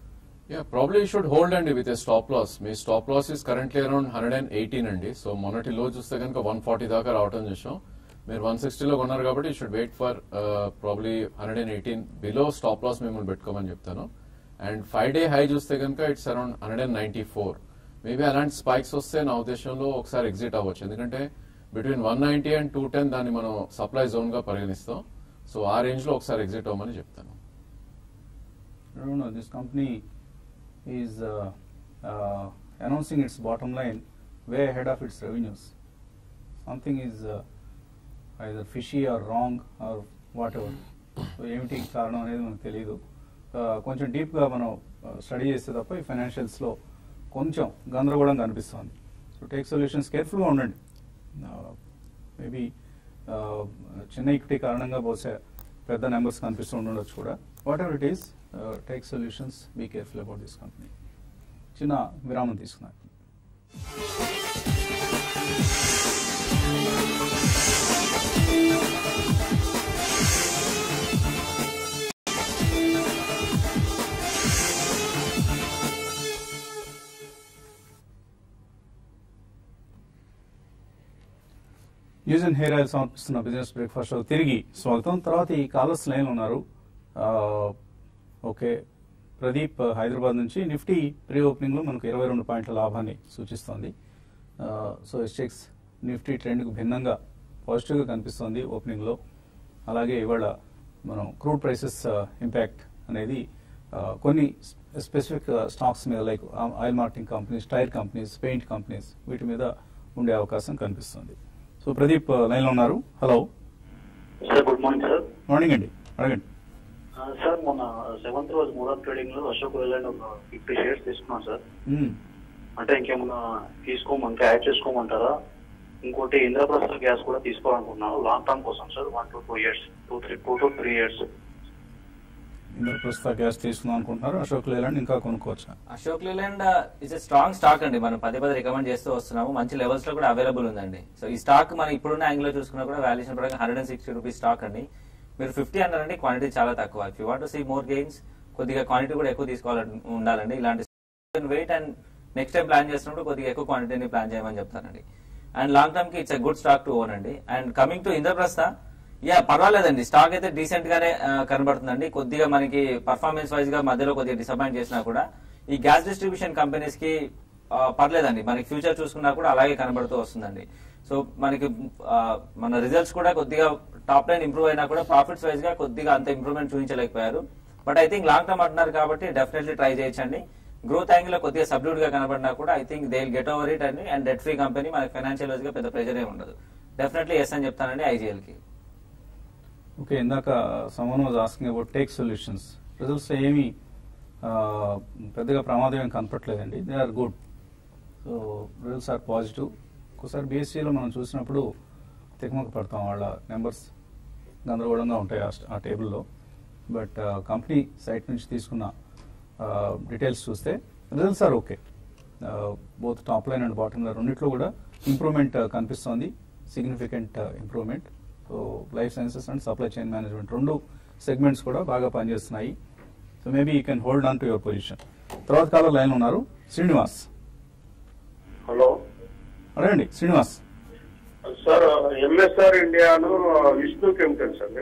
yeah probably you should hold అండి విత్ ఏ స్టాప్ లాస్ మీ stop loss is currently around hundred and eighteen అండి సో మొన్నటి లో చూస్తే కనుక వన్ ఫార్టీ దాకా రావటం చూసాం మీరు వన్ సిక్స్టీలో కొన్నారు కాబట్టి you should wait for probably hundred and eighteen below stop loss మిమ్మల్ని పెట్టుకోమని చెప్తాను అండ్ ఫైవ్ డే హై చూస్తే కనుక it's around hundred and ninety four maybe అలాంటి స్పైక్స్ వస్తే నా ఉద్దేశంలో ఒకసారి ఎగ్జిట్ అవ్వచ్చు ఎందుకంటే between one ninety and two ten దాన్ని మనం సప్లై జోన్ గా పరిగణిస్తాం సో ఆ రేంజ్ లో ఒకసారి ఎగ్జిట్ అవ్వమని చెప్తాను I don't know, this company is uh, uh, announcing its bottom line way ahead of its revenues. Something is uh, either fishy or wrong or whatever. So ఏమిటి కారణం అనేది మనకు తెలియదు Uh, కొంచెం డీప్గా మనం స్టడీ చేస్తే తప్ప ఈ ఫైనాన్షియల్స్లో కొంచెం గందరగోళం కనిపిస్తుంది సో టేక్ సొల్యూషన్స్ కేర్ఫుల్గా ఉండండి మేబీ చిన్న ఈక్విటీ కారణంగా బహుశా పెద్ద నెంబర్స్ కనిపిస్తూ ఉండొచ్చు కూడా whatever it is take solutions be careful about this company చిన్న విరామం తీసుకున్నారు న్యూస్ అండ్ హెయిర్ ఆయిల్ సమర్పిస్తున్న బిజినెస్ బ్రేక్ఫాస్ట్ షో తిరిగి స్వాగతం తర్వాత ఈ కాలర్స్ లైన్ ఉన్నారు ఆ, ఓకే ప్రదీప్ హైదరాబాద్ నుంచి నిఫ్టీ ప్రీ ఓపెనింగ్ లో మనకు ఇరవై రెండు పాయింట్ల లాభాన్ని సూచిస్తోంది ఆ, సో ఎస్టెక్స్ నిఫ్టీ ట్రెండ్కు భిన్నంగా పాజిటివ్గా కనిపిస్తోంది ఓపెనింగ్ లో అలాగే ఇవాళ మనం క్రూడ్ ప్రైసెస్ ఇంపాక్ట్ అనేది ఆ, కొన్ని స్పెసిఫిక్ స్టాక్స్ మీద like oil marketing companies tyre companies paint companies వీటి మీద ఉండే అవకాశం కనిపిస్తుంది సో ప్రదీప్ లైన్లో ఉన్నారు hello sir good morning sir morning అండి అడగండి ఆ, సార్ మొన్న సెవెంత్ రోజు మూడో ట్రేడింగ్ లో అశోక్ లేలాండ్ ఒక ఫిఫ్టీ షేర్స్ తీసుకున్నాం సార్ మ్మ్. అంటే ఇంకేమన్నా తీసుకోమ ఇంకా యాడ్ చేసుకోమంటారా ఇంకోటి ఇంద్రప్రస్థ గ్యాస్ కూడా తీసుకోవాలనుకుంటున్నాను లాంగ్ టర్మ్ కోసం sir one to two years two three two to three years ఇందరు ప్రస్తుత గ్యాస్ తీసుకుందాం అనుకుంటున్నారు అశోక్ లేలాండ్ ఇంకా కొనుక్కోవచ్చా Ashok Leyland is a strong stock అండి మనం పదే పదే రికమెండ్ చేస్తూ వస్తున్నాము మంచి లెవెల్స్ లో కూడా అవైలబుల్ ఉందండి సో ఈ స్టాక్ మనం ఇప్పుడున్న యాంగిల్ లో చూసుకున్నా కూడా వాల్యుయేషన్ పరంగా hundred and sixty rupees stock అండి మీరు ఫిఫ్టీ అన్నారండి క్వాంటిటీ చాలా తక్కువ if you want see more gains కొద్దిగా క్వాంటిటీ కూడా ఎక్కువ తీసుకోవాలని ఉండాలండి ఇలాంటి wait and next time plan చేసినప్పుడు కొద్దిగా ఎక్కువ క్వాంటిటీని ప్లాన్ చేయమని చెప్తానండి అండ్ లాంగ్ టర్మ్ కి it's a good stock to own అండి and coming to Indraprastha yeah పర్వాలేదండి స్టాక్ అయితే డీసెంట్ గానే ఆ, కనబడుతుందండి కొద్దిగా మనకి పర్ఫార్మెన్స్ వైజ్ గా మధ్యలో కొద్దిగా డిసప్పాయింట్ చేసినా కూడా ఈ గ్యాస్ డిస్ట్రిబ్యూషన్ కంపెనీస్ కి ఆ, పర్లేదండి మనకి ఫ్యూచర్ చూసుకున్నా కూడా అలాగే కనబడుతూ వస్తుందండి సో మనకి ఆ, మన రిజల్ట్స్ కూడా కొద్దిగా టాప్ లైన్ ఇంప్రూవ్ అయినా కూడా ప్రాఫిట్స్ వైజ్ గా కొద్దిగా అంత ఇంప్రూవ్మెంట్ చూపించలేకపోయారు but I think long term అంటున్నారు కాబట్టి డెఫినెట్లీ ట్రై చేయొచ్చండి గ్రోత్ యాంగిల్ లో కొద్దిగా సబ్డ్యూట్ గా కనబడినా కూడా I think they get over it అండి అండ్ డెట్ ఫ్రీ కంపెనీ మనకి ఫైనాన్షియల్ వైజ్ గా పెద్ద ప్రెజర్ ఏమి ఉండదు డెఫినెట్లీ ఎస్ అని చెప్తానండి ఐజీఎల్ కి ఓకే ఇందాక someone was asking about take solutions results ఏమీ ఆ, పెద్దగా ప్రమాదం ఏం కనపట్లేదండి they are good so results are positive ఒకసారి బీఎస్సీలో మనం చూసినప్పుడు తికమక పడతాం వాళ్ళ నెంబర్స్ గందరగోళంగా ఉంటాయి ఆ స్ట్- ఆ టేబుల్లో బట్ కంపెనీ సైట్ నుంచి తీసుకున్న డీటెయిల్స్ చూస్తే results are okay both top line and bottom line రెండిట్లో కూడా ఇంప్రూవ్మెంట్ కనిపిస్తోంది significant improvement so life sciences and supply chain management రెండు సెగ్మెంట్స్ కూడా బాగా పనిచేస్తున్నాయి so maybe you can hold on to your position తర్వాత కాలం లైన్ ఉన్నారు శ్రీనివాస్ హలో అడగండి శ్రీనివాస్ సార్ ఎంఎస్ఆర్ ఇండియాను విష్ణు కెమికల్స్ అండి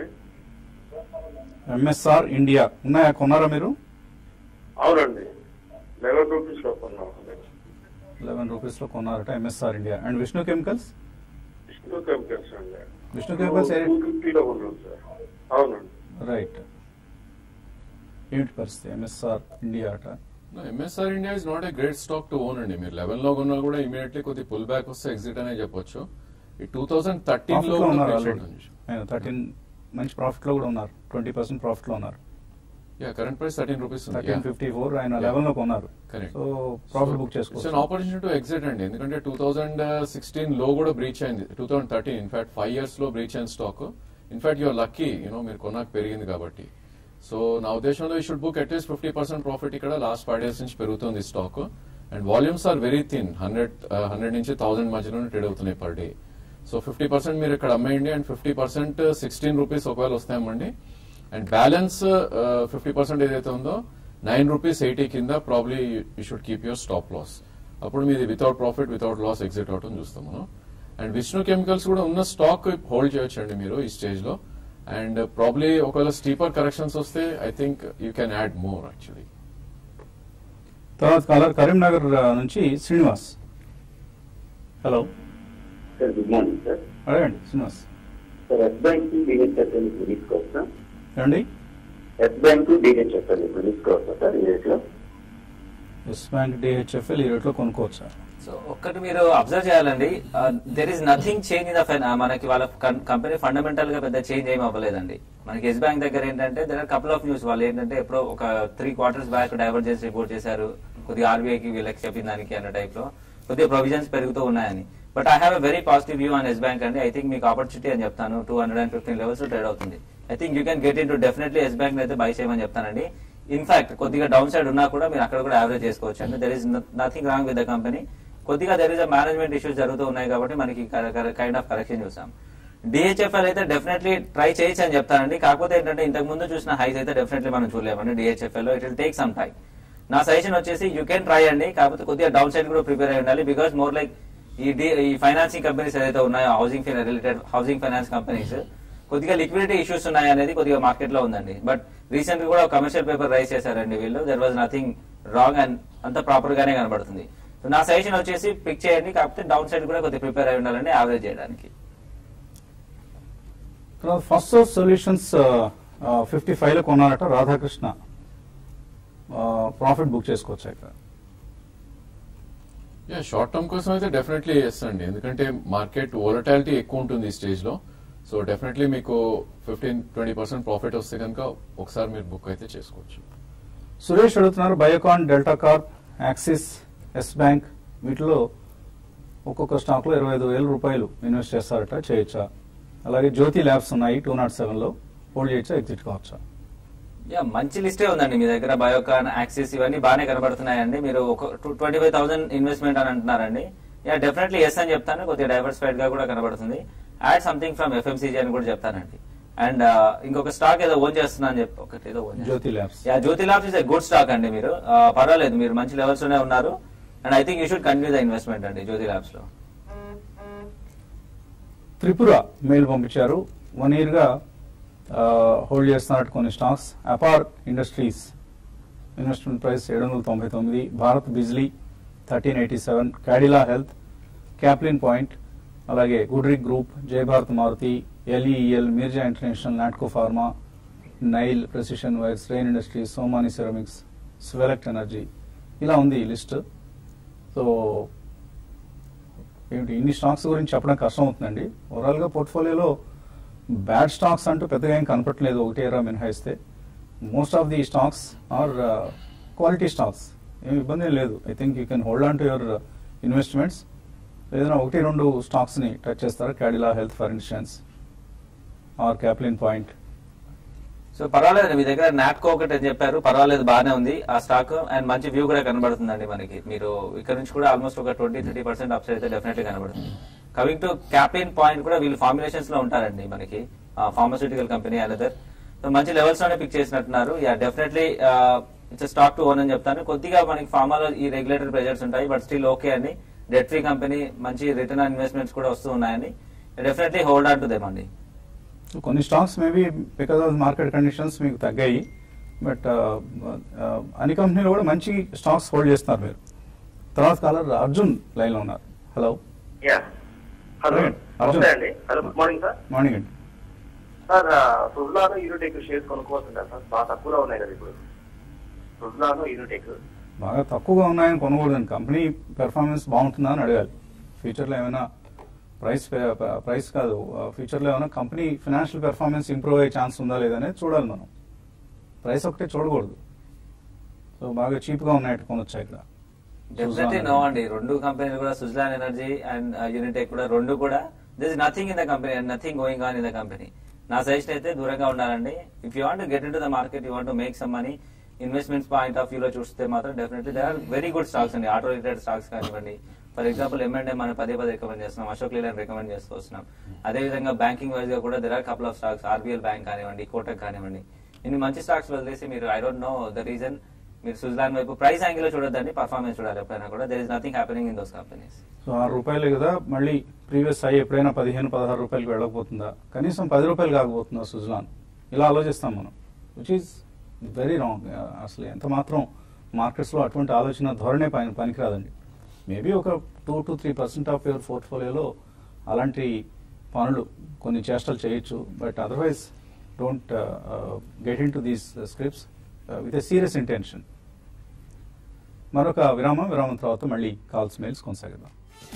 ఎంఎస్ఆర్ ఇండియా ఉన్నాయా కొన్నారా మీరు అవునండి లెవెన్ రూపీస్ లో కొన్నాం లెవెన్ రూపీస్లో కొన్నారట MSR India and Vishnu chemicals Vishnu chemicals అండి విష్ణు కెమికల్స్ ఏ- టూ ఫిఫ్టీలో కొన్నాం సార్ అవునండి రైట్ ఏమిటి పరిస్థితి ఎంఎస్ఆర్ ఇండియా అట MSR India is not a great stock to own అండి మీరు లెవెన్ లో కొన్నా కూడా ఇమీడియట్లీ కొద్ది పుల్ బ్యాక్ వస్తే ఎగ్జిట్ అనే చెప్పొచ్చు ఈ టూ థౌసండ్ థర్టీన్ ప్రాఫిట్ లో లో కూడా ఉన్నారు breach ఆల్రెడీ అవడం చూసాం. ఆయన థర్టీన్ మంచి ప్రాఫిట్ లో కూడా ఉన్నారు ట్వంటీ పర్సెంట్ ప్రాఫిట్ లో ఉన్నారు yeah current price thirteen rupees thirteen fifty four ఆయన Yeah. లెవెన్ లో కొన్నారు Correct. So profit book it's an చేసుకోవచ్చు ఆపర్చునిటీ టు ఎగ్జిట్ అండి ఎందుకంటే టూ థౌసండ్ సిక్స్టీన్ లో కూడా బ్రీచ్ అయింది two thousand thirteen in fact five years లో బ్రీచ్ అయిన stock in fact your lucky you know మీరు కొన్నాక పెరిగింది కాబట్టి సో నా ఉద్దేశంలో ఈ should book at least fifty percent profit ఇక్కడ లాస్ట్ ఫైవ్ డేస్ నుంచి పెరుగుతుంది stock and volumes are very thin hundred hundred నుంచి థౌసండ్ మధ్యలోనే ట్రేడ్ అవుతున్నాయి per day so fifty percent మీరు ఇక్కడ అమ్మేయండి and fifty percent sixteen rupees ఒకవేళ వస్తాయమ్మండి అండ్ బ్యాలెన్స్ ఫిఫ్టీ పర్సెంట్ ఏదైతే ఉందో నైన్ రూపీస్ ఎయిటీ కింద probably you should keep your stop loss అప్పుడు మీది without profit without loss exit అవటం చూస్తాం మనం అండ్ విష్ణు కెమికల్స్ కూడా ఉన్న స్టాక్ హోల్డ్ చేయొచ్చు అండి మీరు ఈ స్టేజ్ లో అండ్ ప్రాబ్లీ ఒకవేళ స్టీపర్ కరెక్షన్స్ వస్తే I think you can add more actually తర్వాత కాలర్ కరీంనగర్ ఆ, నుంచి Srinivas hello sir good morning sir అడగండి Srinivas sir Yes Bank DHFL ఇప్పుడు తీసుకోవచ్చా ఏమండి ఎస్ బ్యాంక్ డిహెచ్ఎఫ్ఎల్ ఇప్పుడు తీసుకోవచ్చా సార్ ఈ రేట్లో ఎస్ బ్యాంక్ డిహెచ్ఎఫ్ఎల్ ఈ రేట్లో కొనుక్కోవచ్చా సో ఒక్కటి మీరు అబ్జర్వ్ చేయాలండి there is nothing change in the మనకి వాళ్ళ కంపెనీ ఫండమెంటల్ గా పెద్ద చేంజ్ ఏమి అవ్వలేదండి మనకి ఎస్ బ్యాంక్ దగ్గర ఏంటంటే there are couple of news వాళ్ళు ఏంటంటే ఎప్పుడో ఒక three quarters back divergence report చేశారు కొద్దిగా ఆర్బీఐకి వీళ్ళకి చెప్పిన దానికి అన్న టైప్ లో కొద్దిగా ప్రొవిజన్స్ పెరుగుతూ ఉన్నాయని but I have a very positive view on Yes Bank అండి ఐ థింక్ మీకు ఆపర్చునిటీ అని చెప్తాను two hundred and fifteen levels trade అవుతుంది I think you can get in into definitely Yes Bank అయితే బై చేయమని చెప్తానండి ఇన్ఫాక్ట్ కొద్దిగా downside ఉన్నా కూడా మీరు అక్కడ కూడా యావరేజ్ చేసుకోవచ్చు అండి there is nothing wrong with the company కొద్దిగా there is uh management issues జరుగుతూ ఉన్నాయి కాబట్టి మనకి కైండ్ ఆఫ్ కరెక్షన్ చూసాం డిహెచ్ఎఫ్ఎల్ అయితే డెఫినెట్లీ ట్రై చేయొచ్చు అని చెప్తానండి కాకపోతే ఏంటంటే ఇంతకు ముందు చూసిన హైస్ అయితే డెఫినెట్లీ మనం చూడలేమండి డిహెచ్ఎఫ్ఎల్ లో it will take some time నా సజెషన్ వచ్చేసి యూ కెన్ ట్రై అండి కాకపోతే కొద్దిగా డౌన్ సైడ్ కూడా ప్రిపేర్ అయి ఉండాలి బికాస్ మోర్ లైక్ ఈ డి ఈ ఫైనాన్సింగ్ కంపెనీస్ ఏదైతే ఉన్నాయో housing related housing finance companies కొద్దిగా లిక్విడిటీ ఇష్యూస్ ఉన్నాయి అనేది కొద్దిగా మార్కెట్ లో ఉందండి బట్ రీసెంట్ గా కూడా కమర్షియల్ పేపర్ రైజ్ చేశారండి వీళ్ళు there was nothing wrong and అంత ప్రాపర్ గానే కనబడుతుంది సో నా సజెషన్ వచ్చేసి పిక్ చేయండి కాకపోతే డౌన్ సైడ్ కూడా కొద్దిగా ప్రిపేర్ అయి ఉండాలండి యావరేజ్ చేయడానికి తర్వాత first source solutions fifty five లో కొన్నారట రాధాకృష్ణ ప్రాఫిట్ బుక్ చేసుకోవచ్చు ఇక్కడ యా షార్ట్ టర్మ్ కోసం అయితే డెఫినెట్లీ ఎస్ అండి ఎందుకంటే మార్కెట్ వోలటాలిటీ ఎక్కువ ఉంటుంది ఈ స్టేజ్ లో సో డెఫినెట్లీ మీకు ఫిఫ్టీన్ ట్వంటీ పర్సెంట్ ప్రాఫిట్ వస్తే కనుక ఒకసారి మీరు బుక్ అయితే చేసుకోవచ్చు సురేష్ అడుగుతున్నారు Biocon Delta Corp Axis Yes Bank వీటిలో ఒక్కొక్క స్టాక్ లో ఇరవై ఐదు వేల రూపాయలు ఇన్వెస్ట్ చేస్తారట చేయొచ్చా అలాగే జ్యోతి ల్యాబ్స్ ఉన్నాయి టూ నాట్ సెవెన్ లో హోల్డ్ చేయొచ్చా ఎగ్జిట్ కావచ్చా యా మంచి లిస్టే ఉందండి మీ దగ్గర బయోకాన్ యాక్సిస్ ఇవన్నీ బాగానే కనబడుతున్నాయండి మీరు ఒక ట్వంటీ ఫైవ్ థౌసండ్ ఇన్వెస్ట్మెంట్ అని అంటున్నారండి యా డెఫినెట్లీ ఎస్ అని చెప్తాను కొద్దిగా డైవర్సిఫైడ్ గా కూడా కనబడుతుంది యాడ్ సంథింగ్ ఫ్రమ్ ఎఫ్ఎంసీజీ అని కూడా చెప్తానండి అండ్ ఇంకొక స్టాక్ ఏదో ఓన్ చేస్తున్నా అని చెప్పి ఒకటి ఏదో own Jyothy labs yeah Jyothy labs is a good stock అండి మీరు ఆ, పర్వాలేదు మీరు మంచి లెవెల్స్ లోనే ఉన్నారు and I think you should continue the investment అండి జ్యోతి ల్యాబ్స్ లో త్రిపుర మెయిల్ పంపించారు వన్ ఇయర్ గా హోల్డ్ చేస్తున్నట్టు కొన్ని stocks Apar industries investment price ఏడు వందల తొంభై తొమ్మిది Bharat Bijlee thirteen eighty seven Cadila health Caplin point అలాగే Goodricke group Jaya Bharat Maruti LEL Mirza international Natco pharma Nile precision wires Rain industries Somany ceramics Swelect energy ఇలా ఉంది ఈ లిస్ట్ సో ఏమిటి ఇన్ని స్టాక్స్ గురించి చెప్పడం కష్టం అవుతుందండి ఓవరాల్ గా పోర్ట్ఫోలియోలో బ్యాడ్ స్టాక్స్ అంటూ పెద్దగా ఏం కనపట్లేదు ఒకటి ఎరా మినహాయిస్తే most of the stocks are quality stocks ఏం ఇబ్బంది ఏం లేదు I think you can hold on to your investments ఏదైనా ఒకటి రెండు స్టాక్స్ ని టచ్ చేస్తారా Cadila health for instance or Caplin point so పర్వాలేదు మీ దగ్గర నాట్కో ఒకటి అని చెప్పారు పర్వాలేదు బాగానే ఉంది ఆ స్టాక్ అండ్ మంచి వ్యూ కూడా కనబడుతుందండి మనకి మీరు ఇక్కడ నుంచి కూడా ఆల్మోస్ట్ ఒక ట్వంటీ థర్టీ పర్సెంట్ అప్సైడ్ అయితే డెఫినెట్లీ కనబడుతుంది కమింగ్ టు క్యాప్లిన్ పాయింట్ కూడా వీళ్ళు ఫార్ములేషన్స్ లో ఉంటారండి మనకి ఫార్మస్యూటికల్ కంపెనీ అనదర్ సో మంచి లెవెల్స్ లోనే పిక్ చేసినట్టున్నారు yeah definitely it's stock to own అని చెప్తాను కొద్దిగా మనకి ఫార్మాలో ఈ రెగ్యులేటరీ ప్రెజర్స్ ఉంటాయి బట్ స్టిల్ ఓకే అండి డెట్ ఫ్రీ కంపెనీ మంచి రిటర్న్ ఆన్ ఇన్వెస్ట్మెంట్స్ కూడా వస్తూ ఉన్నాయని definitely hold on to them అండి సో కొన్ని stocks maybe because of market conditions మీకు తగ్గాయి బట్ అన్ని కంపెనీలు కూడా మంచి స్టాక్స్ హోల్డ్ చేస్తున్నారు మీరు తర్వాత కాలర్ అర్జున్ లైన్ లో ఉన్నారు hello yeah hello Right. Arjun. నమస్తే అండి hello good morning sir morning అండి సార్ సుజలాను యూనిటెక్ షేర్స్ కొనుక్కోవచ్చుందా సార్ బాగా తక్కువలో ఉన్నాయి కదా ఇప్పుడు సుజలాను యూనిటెక్ బాగా తక్కువగా ఉన్నాయని కొనకూడదండి కంపెనీ పెర్ఫార్మెన్స్ బాగుంటుందా అని అడగాలి ఫ్యూచర్లో ఏమైనా ప్రైస్ ప్రైస్ కాదు ఫ్యూచర్లో ఏమైనా కంపెనీ ఫినాన్షియల్ పెర్ఫార్మెన్స్ ఇంప్రూవ్ అయ్యే ఛాన్స్ ఉందా లేదనేది చూడాలి మనం ప్రైస్ ఒకటే చూడకూడదు సో బాగా చీప్గా ఉన్నాయట కొనొచ్చా ఇక్కడ డెఫినెట్లీ Suzlon నో అండి రెండు కంపెనీలు కూడా సుజ్లాన్ ఎనర్జీ అండ్ యూనిటెక్ కూడా రెండు కూడా this is nothing in the company and nothing going on in the company నా సజెషన్ అయితే దూరంగా ఉండాలండి if you want get in to the market you want make some money investments point of view లో చూస్తే మాత్రం definitely they are very good stocks అండి auto related stocks కానివ్వండి for example ఎంఎండే మనం పదే పదే రికమెండ్ చేస్తున్నాం అశోక్ లీలన్ రికమెండ్ చేస్తూ వస్తున్నాం అదే విధంగా బ్యాంకింగ్ వైజ్ గా కూడా there are couple of stocks RBL bank కానివ్వండి కోటక్ కానివ్వండి ఇన్ని మంచి స్టాక్స్ వదిలేసి మీరు I don't know the reason మీరు సుజలాన్ వైపు ప్రైస్ యాంగిల్ లో చూడొద్దండి పర్ఫార్మెన్స్ చూడాలి ఎప్పుడైనా కూడా there is nothing happening in those companies so ఆరు రూపాయలే కదా మళ్ళీ ప్రీవియస్ హై ఎప్పుడైనా పదిహేను పదహారు రూపాయలకి వెళ్ళకపోతుందా కనీసం పది రూపాయలు కాకపోతుందా సుజలాన్ ఇలా ఆలోచిస్తాం మనం విచ్ ఈస్ వెరీ రాంగ్ అసలు ఎంత మాత్రం మార్కెట్స్లో అటువంటి ఆలోచన ధోరణే పని పనికిరాదండి మేబీ ఒక two to three percent of your పోర్ట్ఫోలియోలో అలాంటి పనులు కొన్ని చేష్టలు చేయొచ్చు but otherwise don't get in to these scripts with a serious intention మరొక విరామం విరామం తర్వాత మళ్ళీ కాల్స్ మెయిల్స్ కొనసాగిద్దాం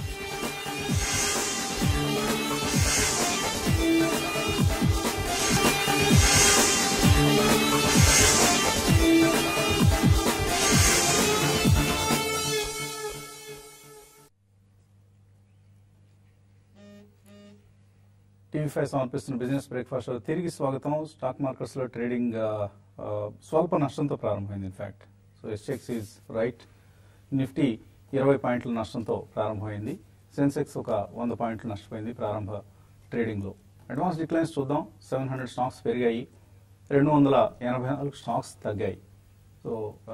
టీవీ ఫైవ్ సమర్పిస్తున్న బిజినెస్ బ్రేక్ఫాస్ట్ తిరిగి స్వాగతం స్టాక్ మార్కెట్స్ లో ట్రేడింగ్ ఆ, ఆ, స్వల్ప నష్టంతో ప్రారంభమైంది in fact Sensex is right Nifty ఇరవై పాయింట్ల నష్టంతో ప్రారంభమైంది సెన్సెక్స్ ఒక వంద పాయింట్లు నష్టపోయింది ప్రారంభ ట్రేడింగ్ లో అడ్వాన్స్ డిక్లైన్స్ చూద్దాం సెవెన్ హండ్రెడ్ స్టాక్స్ పెరిగాయి రెండు వందల ఎనభై నాలుగు స్టాక్స్ తగ్గాయి సో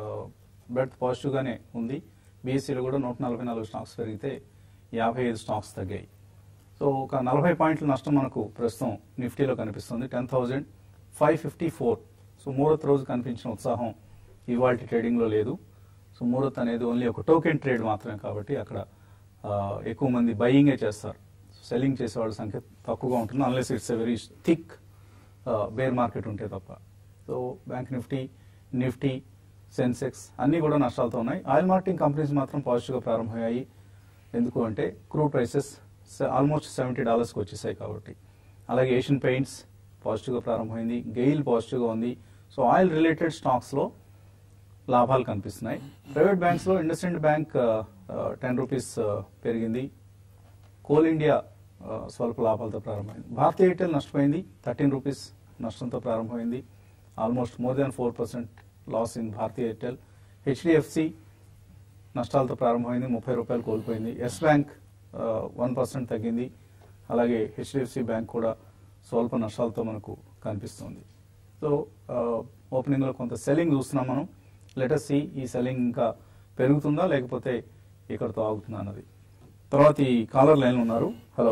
బ్రెడ్ పాజిటివ్గానే ఉంది బీఎస్సీలో కూడా నూట నలభై నాలుగు స్టాక్స్ పెరిగితే యాభై ఐదు స్టాక్స్ తగ్గాయి సో ఒక నలభై పాయింట్ల నష్టం మనకు ప్రస్తుతం నిఫ్టీలో కనిపిస్తుంది ten thousand five fifty four so మూడోత్ రోజు కనిపించిన ఉత్సాహం ఇవాళ ట్రేడింగ్లో లేదు సో మూడోత్ అనేది ఓన్లీ ఒక టోకెన్ ట్రేడ్ మాత్రమే కాబట్టి అక్కడ ఆ, ఎక్కువ మంది బయింగే చేస్తారు సెల్లింగ్ చేసే వాళ్ళ సంఖ్య తక్కువగా ఉంటుంది unless it's a very thick bear market ఉంటే తప్ప so bank Nifty Nifty Sensex అన్నీ కూడా నష్టాలతో ఉన్నాయి ఆయిల్ మార్కెటింగ్ కంపెనీస్ మాత్రం పాజిటివ్గా ప్రారంభమయ్యాయి ఎందుకు అంటే క్రూడ్ ప్రైసెస్ ఆల్మోస్ట్ సెవెంటీ డాలర్స్కి వచ్చేసాయి కాబట్టి అలాగే ఏషియన్ పెయింట్స్ పాజిటివ్గా ప్రారంభమైంది గెయిల్ పాజిటివ్గా ఉంది సో ఆయిల్ రిలేటెడ్ స్టాక్స్లో లాభాలు కనిపిస్తున్నాయి ప్రైవేట్ బ్యాంక్స్లో ఇండస్ఇండ్ బ్యాంక్ టెన్ రూపీస్ పెరిగింది కోల్ ఇండియా ఆ, స్వల్ప లాభాలతో ప్రారంభమైంది భారతీ ఎయిర్టెల్ నష్టపోయింది థర్టీన్ రూపీస్ నష్టంతో ప్రారంభమైంది almost more than four percent loss in Bharti Airtel HDFC నష్టాలతో ప్రారంభమైంది ముప్పై రూపాయలు కోల్పోయింది ఎస్ బ్యాంక్ వన్ పర్సెంట్ తగ్గింది అలాగే హెచ్డిఎఫ్సి బ్యాంక్ కూడా స్వల్ప నష్టాలతో మనకు కనిపిస్తుంది సో ఓపెనింగ్లో కొంత సెల్లింగ్ చూస్తున్నాం మనం లెటస్ సి ఈ సెల్లింగ్ ఇంకా పెరుగుతుందా లేకపోతే ఇక్కడతో ఆగుతుందా అన్నది తర్వాత ఈ కాలర్ లైన్ ఉన్నారు హలో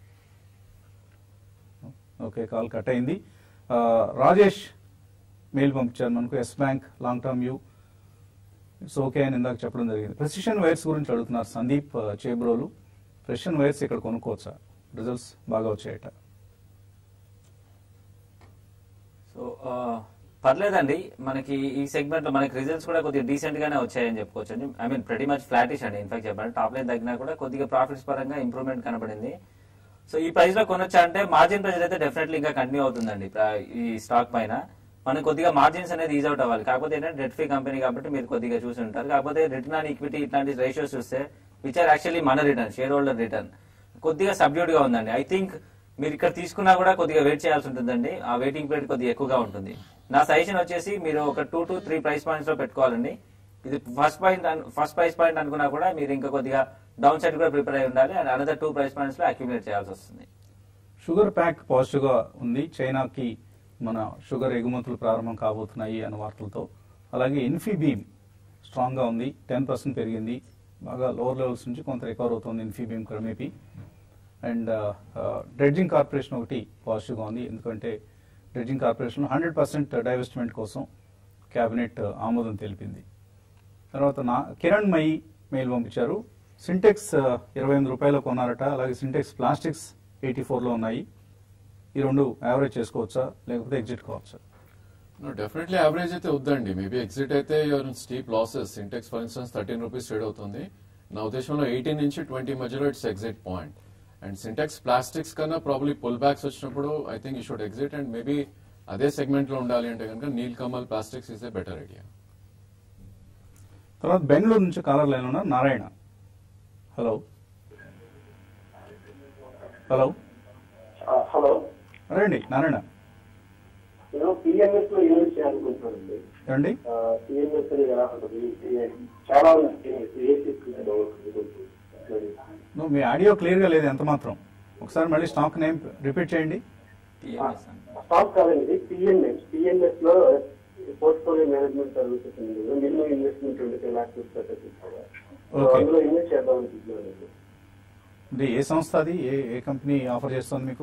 ఓకే కాల్ కట్ అయింది ఆ, రాజేష్ మెయిల్ పంపించారు మనకు Yes bank long term you it's okay అని ఇందాక చెప్పడం జరిగింది ప్రెసిషన్ వైర్స్ గురించి అడుగుతున్నారు సందీప్ ఆ, చేబ్రోలు ప్రెసిషన్ వైర్స్ ఇక్కడ కొనుక్కోవచ్చా రిజల్ట్స్ బాగా వచ్చాయట సో ఆ, పర్లేదండి మనకి ఈ సెగ్మెంట్ లో మనకి రిజల్ట్స్ కూడా కొద్దిగా డీసెంట్ గానే వచ్చాయని చెప్పుకోవచ్చు అండి I mean pretty much flattish అండి ఇన్ఫాక్ట్ చెప్పాలంటే టాప్ లైన్ తగ్గినా కూడా కొద్దిగా ప్రాఫిట్స్ పరంగా ఇంప్రూవ్మెంట్ కనబడింది సో ఈ ప్రైస్ లో కొనొచ్చా అంటే మార్జిన్ ప్రెజర్ అయితే డెఫినెట్లీ ఇంకా కంటిన్యూ అవుతుందండి ప్ర- ఈ స్టాక్ పైన మనకు కొద్దిగా మార్జిన్స్ అనేది ఈజ్ అవుట్ అవ్వాలి కాకపోతే ఏంటంటే డెట్ ఫ్రీ కంపెనీ కాబట్టి మీరు కొద్దిగా చూసి ఉంటారు కాకపోతే రిటర్న్ ఆన్ ఈక్విటీ ఇట్లాంటి రేషియోస్ చూస్తే విచ్ ఆర్ యాక్చువల్లీ మన రిటర్న్ షేర్ హోల్డర్ రిటర్న్ కొద్దిగా సబ్డ్యూడ్ గా ఉందండి ఐ థింక్ మీరు ఇక్కడ తీసుకున్నా కూడా కొద్దిగా వెయిట్ చేయాల్సి ఉంటుందండి ఆ వెయిటింగ్ పీరియడ్ కొద్దిగా ఎక్కువగా ఉంటుంది నా సజెషన్ వచ్చేసి మీరు ఒక two to three price points లో పెట్టుకోవాలండి ఇది first point first price point అనుకున్నా కూడా మీరు ఇంకా కొద్దిగా డౌన్ సైడ్ కూడా ప్రిపేర్ అయి ఉండాలి and another two price points లో అక్యుములేట్ చేయాల్సి వస్తుంది షుగర్ ప్యాక్ పాజిటివ్ గా ఉంది చైనాకి మన షుగర్ ఎగుమతులు ప్రారంభం కాబోతున్నాయి అన్న వార్తలతో అలాగే ఇన్ఫీబీమ్ స్ట్రాంగ్ గా ఉంది టెన్ పర్సెంట్ పెరిగింది బాగా లోవర్ లెవెల్స్ నుంచి కొంత రికవర్ అవుతుంది ఇన్ఫీబీమ్ క్రమేపీ అండ్ డ్రెడ్జింగ్ కార్పొరేషన్ ఒకటి పాజిటివ్ గా ఉంది ఎందుకంటే dredging corporation hundred percent divestment కోసం కేబినెట్ ఆమోదం తెలిపింది తర్వాత నా కిరణ్ మయి మెయిల్ పంపించారు సింటెక్స్ ఇరవై ఎనిమిది రూపాయలు కొన్నారట అలాగే సింటెక్స్ ప్లాస్టిక్స్ ఎయిటీ ఫోర్లో ఉన్నాయి ఈ రెండు యావరేజ్ చేసుకోవచ్చా లేకపోతే ఎగ్జిట్ కావచ్చా డెఫినెట్లీ యావరేజ్ అయితే వద్దండి మేబీ ఎగ్జిట్ అయితే your steep losses Sintex for instance thirteen rupees trade అవుతుంది నా ఉద్దేశంలో ఎయిటీన్ నుంచి ట్వంటీ మధ్యలో it's exit point and Sintex plastics కన్నా ప్రాబ్లీ పుల్ బ్యాక్స్ వచ్చినప్పుడు I think you should exit and maybe అదే సెగ్మెంట్ లో ఉండాలి అంటే కనుక Nilkamal plastics is a better idea తర్వాత బెంగళూరు నుంచి కాలర్ లైన్ ఉన్నారు నారాయణ హలో హలో హలో రండి నారాయణ నేను పిఎంఎస్ లో యూజ్ చేయాలనుకుంటున్నానండి రండి పిఎంఎస్ ఎలా ఉంటుంది చాలా ఉంది ఏ తీసుకుంటే బాగుంటుంది కొంచెం. నువ్వు మీ ఆడియో క్లియర్ గా లేదు ఎంత మాత్రం ఒకసారి మళ్ళీ స్టాక్ నేమ్ రిపీట్ చేయండి PMS అండి. స్టాక్ కాదండి పిఎంఎస్ పిఎంఎస్ లో పోర్ట్ఫోలియో మేనేజ్మెంట్ సర్వీసెస్ ఉంది కదా minimum investment twenty five lakhs పెట్టచ్చు Okay. అందులో ఇన్వెస్ట్ చేద్దాం అనుకుంటున్నాను అంటే ఏ సంస్థ అది ఏ ఏ కంపెనీ ఆఫర్ చేస్తుంది మీకు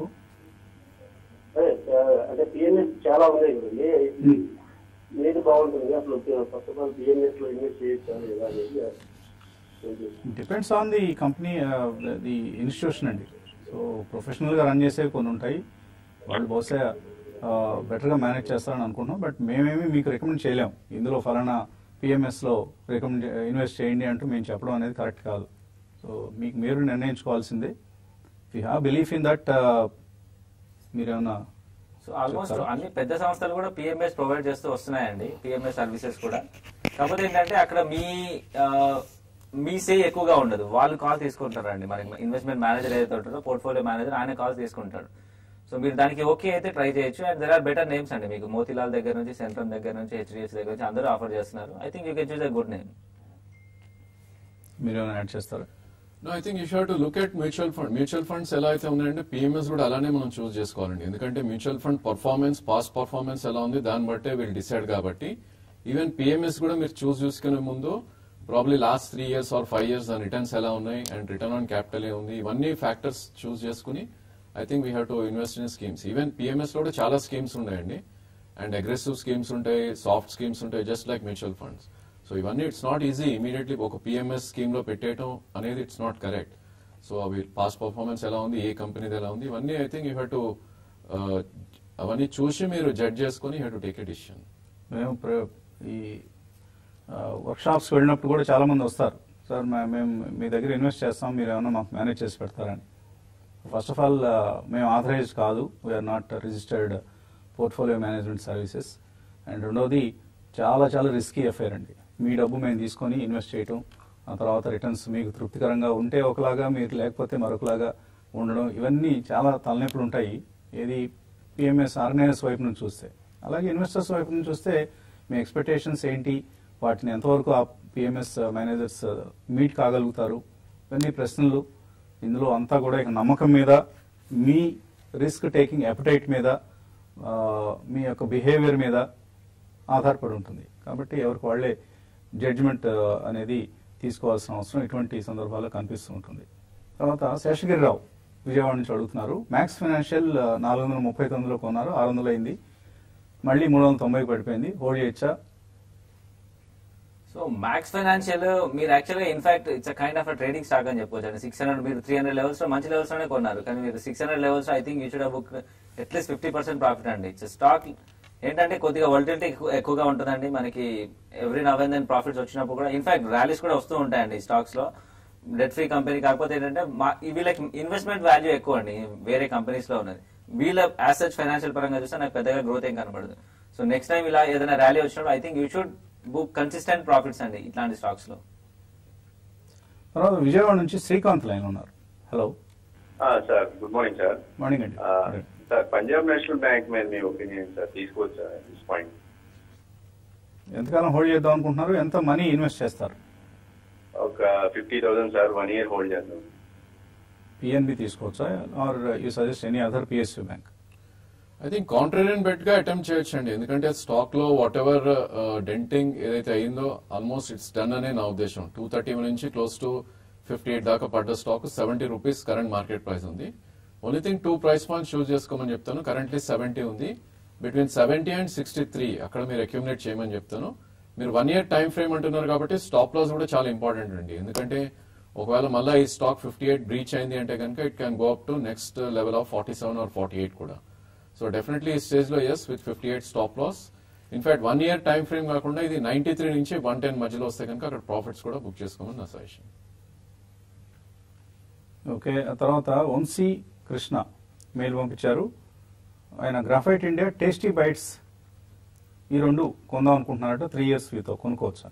అదే ఆ, అంటే పిఎన్ఎస్ చాలా ఉన్నాయి కదండి Hmm. ఏది బాగుంటుంది అసలు ఫస్ట్ ఆఫ్ ఆల్ పిఎన్ఎస్ లో ఇన్వెస్ట్ చేయొచ్చా లేదా అనేది కొంచెం depends on the company the institution అండి సో ప్రొఫెషనల్గా రన్ చేసేవి కొన్ని ఉంటాయి వాళ్ళు బహుశా బెటర్గా మేనేజ్ చేస్తారని అనుకుంటున్నాం బట్ మేమేమి మీకు రికమెండ్ చేయలేం ఇందులో ఫలానా పిఎంఎస్లో రికమెండ్ ఇన్వెస్ట్ చేయండి అంటూ మేము చెప్పడం అనేది కరెక్ట్ కాదు సో మీకు మీరు నిర్ణయించుకోవాల్సిందే you have belief in that మీరేమన్నా సో ఆల్మోస్ట్ చెప్తారా? అన్ని పెద్ద సంస్థలు కూడా పిఎంఎస్ ప్రొవైడ్ చేస్తూ వస్తున్నాయండి పిఎంఎస్ సర్వీసెస్ కూడా కాకపోతే ఏంటంటే అక్కడ మీ ఆ, మీ సే ఎక్కువగా ఉండదు వాళ్ళు కాల్ తీసుకుంటారండి మనకి ఇన్వెస్ట్మెంట్ మేనేజర్ ఏదైతే ఉంటారో పోర్ట్ఫోలియో మేనేజర్ ఆయన కాల్ తీసుకుంటాడు సో మీరు దానికి ఓకే అయితే ట్రై చేయొచ్చు and there are better names అండి మీకు మోతిలాల్ దగ్గర నుంచి సెంట్రమ్ దగ్గర నుంచి హెచ్డిఎఫ్ దగ్గర నుంచి అందరూ ఆఫర్ చేస్తున్నారు I think you can choose a good name మీరేమైనా యాడ్ చేస్తారా no I think you should to look at mutual fund mutual funds ఎలా అయితే ఉన్నాయంటే పిఎంఎస్ కూడా అలానే మనం చూస్ చేసుకోవాలండి ఎందుకంటే mutual fund performance past performance ఎలా ఉంది దాన్ని బట్టే వీళ్ళు డిసైడ్ కాబట్టి ఈవెన్ పిఎంఎస్ కూడా మీరు చూస్ చూసుకునే ముందు probably last three years or five years దాని రిటర్న్స్ ఎలా ఉన్నాయి అండ్ రిటర్న్ ఆన్ క్యాపిటల్ ఏ ఉంది ఇవన్నీ ఫ్యాక్టర్స్ చూస్ చేసుకుని I think we have to invest in schemes even PMS లో కూడా చాలా స్కీమ్స్ ఉన్నాయండి అండ్ అగ్రెసివ్ స్కీమ్స్ ఉంటాయి సాఫ్ట్ స్కీమ్స్ ఉంటాయి just like mutual funds so ఇవన్నీ ఇట్స్ నాట్ ఈజీ ఇమీడియట్లీ ఒక పిఎంఎస్ స్కీమ్ లో పెట్టేయటం అనేది ఇట్స్ నాట్ కరెక్ట్ సో అవి పాస్ట్ పర్ఫార్మెన్స్ ఎలా ఉంది ఏ కంపెనీది ఎలా ఉంది ఇవన్నీ I think you have to అవన్నీ చూసి మీరు జడ్జ్ చేసుకుని have to take a decision మేము ప్ర- ఈ వర్క్ షాప్స్కి వెళ్ళినప్పుడు కూడా చాలా మంది వస్తారు సార్ మే- మేము మీ దగ్గర ఇన్వెస్ట్ చేస్తాం మీరు ఏమైనా మాకు మేనేజ్ చేసి పెడతారని ఫస్ట్ ఆఫ్ ఆల్ మేము ఆథరైజ్ కాదు we're not registered portfolio management services and రెండోది చాలా చాలా రిస్కీ అఫేర్ అండి మీ డబ్బు మేము తీసుకొని ఇన్వెస్ట్ చేయటం ఆ తర్వాత రిటర్న్స్ మీకు తృప్తికరంగా ఉంటే ఒకలాగా మీరు లేకపోతే మరొకలాగా ఉండడం ఇవన్నీ చాలా తలనొప్పులు ఉంటాయి ఏది పిఎంఎస్ ఆర్గనైజర్స్ వైపు నుంచి చూస్తే అలాగే ఇన్వెస్టర్స్ వైపు నుంచి చూస్తే మీ ఎక్స్పెక్టేషన్స్ ఏంటి వాటిని ఎంతవరకు ఆ పిఎంఎస్ మేనేజర్స్ మీట్ కాగలుగుతారు ఇవన్నీ ప్రశ్నలు ఇందులో అంతా కూడా ఇక నమ్మకం మీద మీ రిస్క్ టేకింగ్ అపటైట్ మీద ఆ, మీ యొక్క బిహేవియర్ మీద ఆధారపడి ఉంటుంది కాబట్టి ఎవరికి వాళ్ళే జడ్జిమెంట్ అనేది తీసుకోవాల్సిన అవసరం ఇటువంటి సందర్భాల్లో కనిపిస్తూ ఉంటుంది తర్వాత శేషగిరిరావు విజయవాడ నుంచి అడుగుతున్నారు మ్యాక్స్ ఫైనాన్షియల్ నాలుగు వందల ముప్పై తొమ్మిదిలో కొన్నారు ఆరు వందలు అయింది మళ్ళీ మూడు వందల తొంభైకి పడిపోయింది హోల్డ్ చేయొచ్చా సో మ్యాక్స్ ఫైనాన్షియల్ మీరు యాక్చువల్గా in fact it's kind of trading stock అని చెప్పొచ్చు అండి సిక్స్ హండ్రెడ్ మీరు త్రీ హండ్రెడ్ లెవెల్స్ లో మంచి లెవెల్స్ లోనే కొన్నారు కానీ మీరు six hundred levels I think you should book at least fifty percent profit అండి ఇట్స్ స్టాక్ ఏంటంటే కొద్దిగా వల్టిలిటీ ఎక్కువగా ఉంటుందండి మనకి every now and then profits వచ్చినప్పుడు కూడా ఇన్ఫాక్ట్ ర్యాలీస్ కూడా వస్తూ ఉంటాయండి స్టాక్స్ లో డెట్ ఫ్రీ కంపెనీ కాకపోతే ఏంటంటే మా వీళ్ళకి ఇన్వెస్ట్మెంట్ వాల్యూ ఎక్కువ అండి వేరే కంపెనీస్ లో ఉన్నది వీళ్ళ యాసెట్ ఫైనాన్షియల్ పరంగా చూస్తే నాకు పెద్దగా గ్రోత్ ఏం కనపడదు సో నెక్స్ట్ టైం ఇలా ఏదైనా ర్యాలీ వచ్చినప్పుడు I think you should book consistent profits అండి ఇట్లాంటి స్టాక్స్ లో తర్వాత విజయవాడ నుంచి శ్రీకాంత్ లైన్ ఉన్నారు hello sir good morning sir morning అండి సార్ పంజాబ్ నేషనల్ బ్యాంక్ మీద మీ ఒపీనియన్ సార్ తీసుకోవచ్చా దిస్ పాయింట్ ఎంతకాలం హోల్డ్ చేద్దాం అనుకుంటున్నారు ఎంత మనీ ఇన్వెస్ట్ చేస్తారు ఒక fifty thousand sir one year hold చేద్దాం పిఎన్బి తీసుకోవచ్చా or you suggest any other PSU bank I think contrarian bet గా అటెంప్ట్ చేయొచ్చండి ఎందుకంటే స్టాక్ లో వాట్ ఎవర్ డెంటింగ్ ఏదైతే అయిందో ఆల్మోస్ట్ ఇట్స్ డన్ అనే నా ఉద్దేశం టూ థర్టీ నుంచి క్లోజ్ టు ఫిఫ్టీ ఎయిట్ దాకా పడ్డ stock seventy rupees current market price ఉంది only thing two price points choose చేసుకోమని చెప్తాను కరెంట్లీ సెవెంటీ ఉంది between seventy and sixty three అక్కడ మీరు అక్యూమిలేట్ చేయమని చెప్తాను మీరు వన్ ఇయర్ టైం ఫ్రేమ్ అంటున్నారు కాబట్టి స్టాప్ లాస్ కూడా చాలా ఇంపార్టెంట్ అండి ఎందుకంటే ఒకవేళ మళ్ళీ ఈ స్టాక్ ఫిఫ్టీ ఎయిట్ బ్రీచ్ అయింది అంటే కనుక it can go up to next level of forty seven or forty eight కూడా సో డెఫినెట్లీ ఈ స్టేజ్ లో as with fifty eight stop loss in fact one year time frame కాకుండా ఇది ninety three నుంచి one ten మధ్యలో వస్తే కనుక అక్కడ ప్రాఫిట్స్ కూడా బుక్ చేసుకోమని నా సజెషన్ ఓకే ఆ తర్వాత వంశీ కృష్ణ మెయిల్ పంపించారు ఆయన గ్రాఫైట్ ఇండియా టేస్టీ బైట్స్ ఈ రెండు కొందాం అనుకుంటున్నారట త్రీ ఇయర్స్ వీతో కొనుక్కోవచ్చా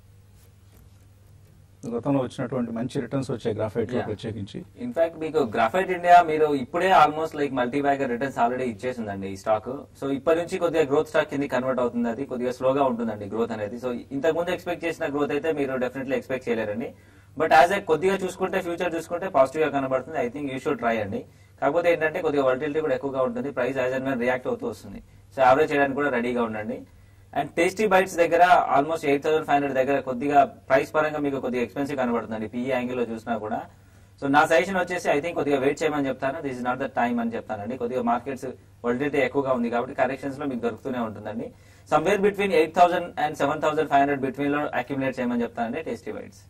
గతంలో వచ్చినటువంటి మంచి రిటర్న్స్ వచ్చాయి గ్రాఫైట్ లో Yeah. ప్రత్యేకించి ఇన్ఫాక్ట్ మీకు గ్రాఫైట్ ఇండియా మీరు ఇప్పుడే almost like multi bagger returns already ఇచ్చేసిందండి ఈ స్టాక్ సో ఇప్పటి నుంచి కొద్దిగా గ్రోత్ స్టాక్ కింద కన్వర్ట్ అవుతుంది అది కొద్దిగా స్లోగా ఉంటుందండి గ్రోత్ అనేది సో ఇంతకు ముందు ఎక్స్పెక్ట్ చేసిన గ్రోత్ అయితే మీరు డెఫినెట్లీ ఎక్స్పెక్ట్ చేయలేరండి బట్ యాజ్ ఏ కొద్దిగా చూసుకుంటే ఫ్యూచర్ చూసుకుంటే పాజిటివ్ గా కనబడుతుంది I think you should try అండి కాకపోతే ఏంటంటే కొద్దిగా వల్టిలిటీ కూడా ఎక్కువగా ఉంటుంది ప్రైస్ యాజ్ అండ్ రియాక్ట్ అవుతూ వస్తుంది సో యావరేజ్ చేయడానికి కూడా రెడీగా ఉండండి అండ్ టేస్టీ బైట్స్ దగ్గర almost eight thousand five hundred దగ్గర కొద్దిగా ప్రైస్ పరంగా మీకు కొద్దిగా ఎక్స్పెన్సివ్ కనబడుతుంది పిఈ యాంగిల్ లో చూసినా కూడా సో నా సజెషన్ వచ్చేసి ఐ థింక్ కొద్దిగా వెయిట్ చేయమని చెప్తాను this is not the time అని చెప్తానండి కొద్దిగా మార్కెట్స్ వల్టిలిటీ ఎక్కువగా ఉంది కాబట్టి కరెక్షన్స్ లో మీకు దొరుకుతూనే ఉంటుందండి somewhere between eight thousand and seven thousand five hundred between లో అక్యుములేట్ చేయమని చెప్తానండి టేస్టీ బైట్స్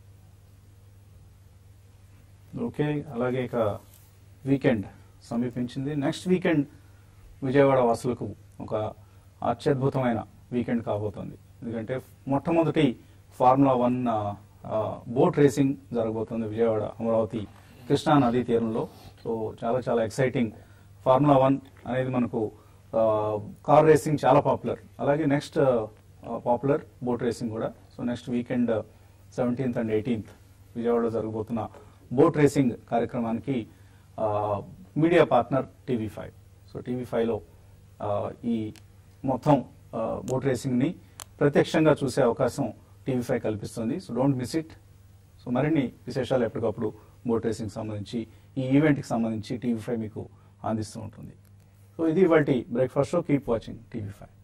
ఓకే అలాగే ఇక వీకెండ్ సమీపించింది నెక్స్ట్ వీకెండ్ విజయవాడ వాసులకు ఒక అత్యద్భుతమైన వీకెండ్ కాబోతోంది ఎందుకంటే మొట్టమొదటి ఫార్ములా వన్ బోట్ రేసింగ్ జరగబోతోంది విజయవాడ అమరావతి కృష్ణా నదీ తీరంలో సో చాలా చాలా ఎక్సైటింగ్ ఫార్ములా వన్ అనేది మనకు ఆ, కార్ రేసింగ్ చాలా పాపులర్ అలాగే నెక్స్ట్ పాపులర్ బోట్ రేసింగ్ కూడా so next weekend seventeenth and eighteenth విజయవాడలో జరగబోతున్న బోట్ రేసింగ్ కార్యక్రమానికి ఆ, media partner TV five so TV ఫైవ్లో ఈ మొత్తం ఆ, బోట్ రేసింగ్ని ప్రత్యక్షంగా చూసే అవకాశం టీవీ ఫైవ్ కల్పిస్తుంది so don't miss it so మరిన్ని విశేషాలు ఎప్పటికప్పుడు బోట్ రేసింగ్ సంబంధించి ఈ ఈవెంట్కి సంబంధించి టీవీ ఫైవ్ మీకు అందిస్తూ ఉంటుంది సో ఇది ఇవాళ breakfast show keep watching TV five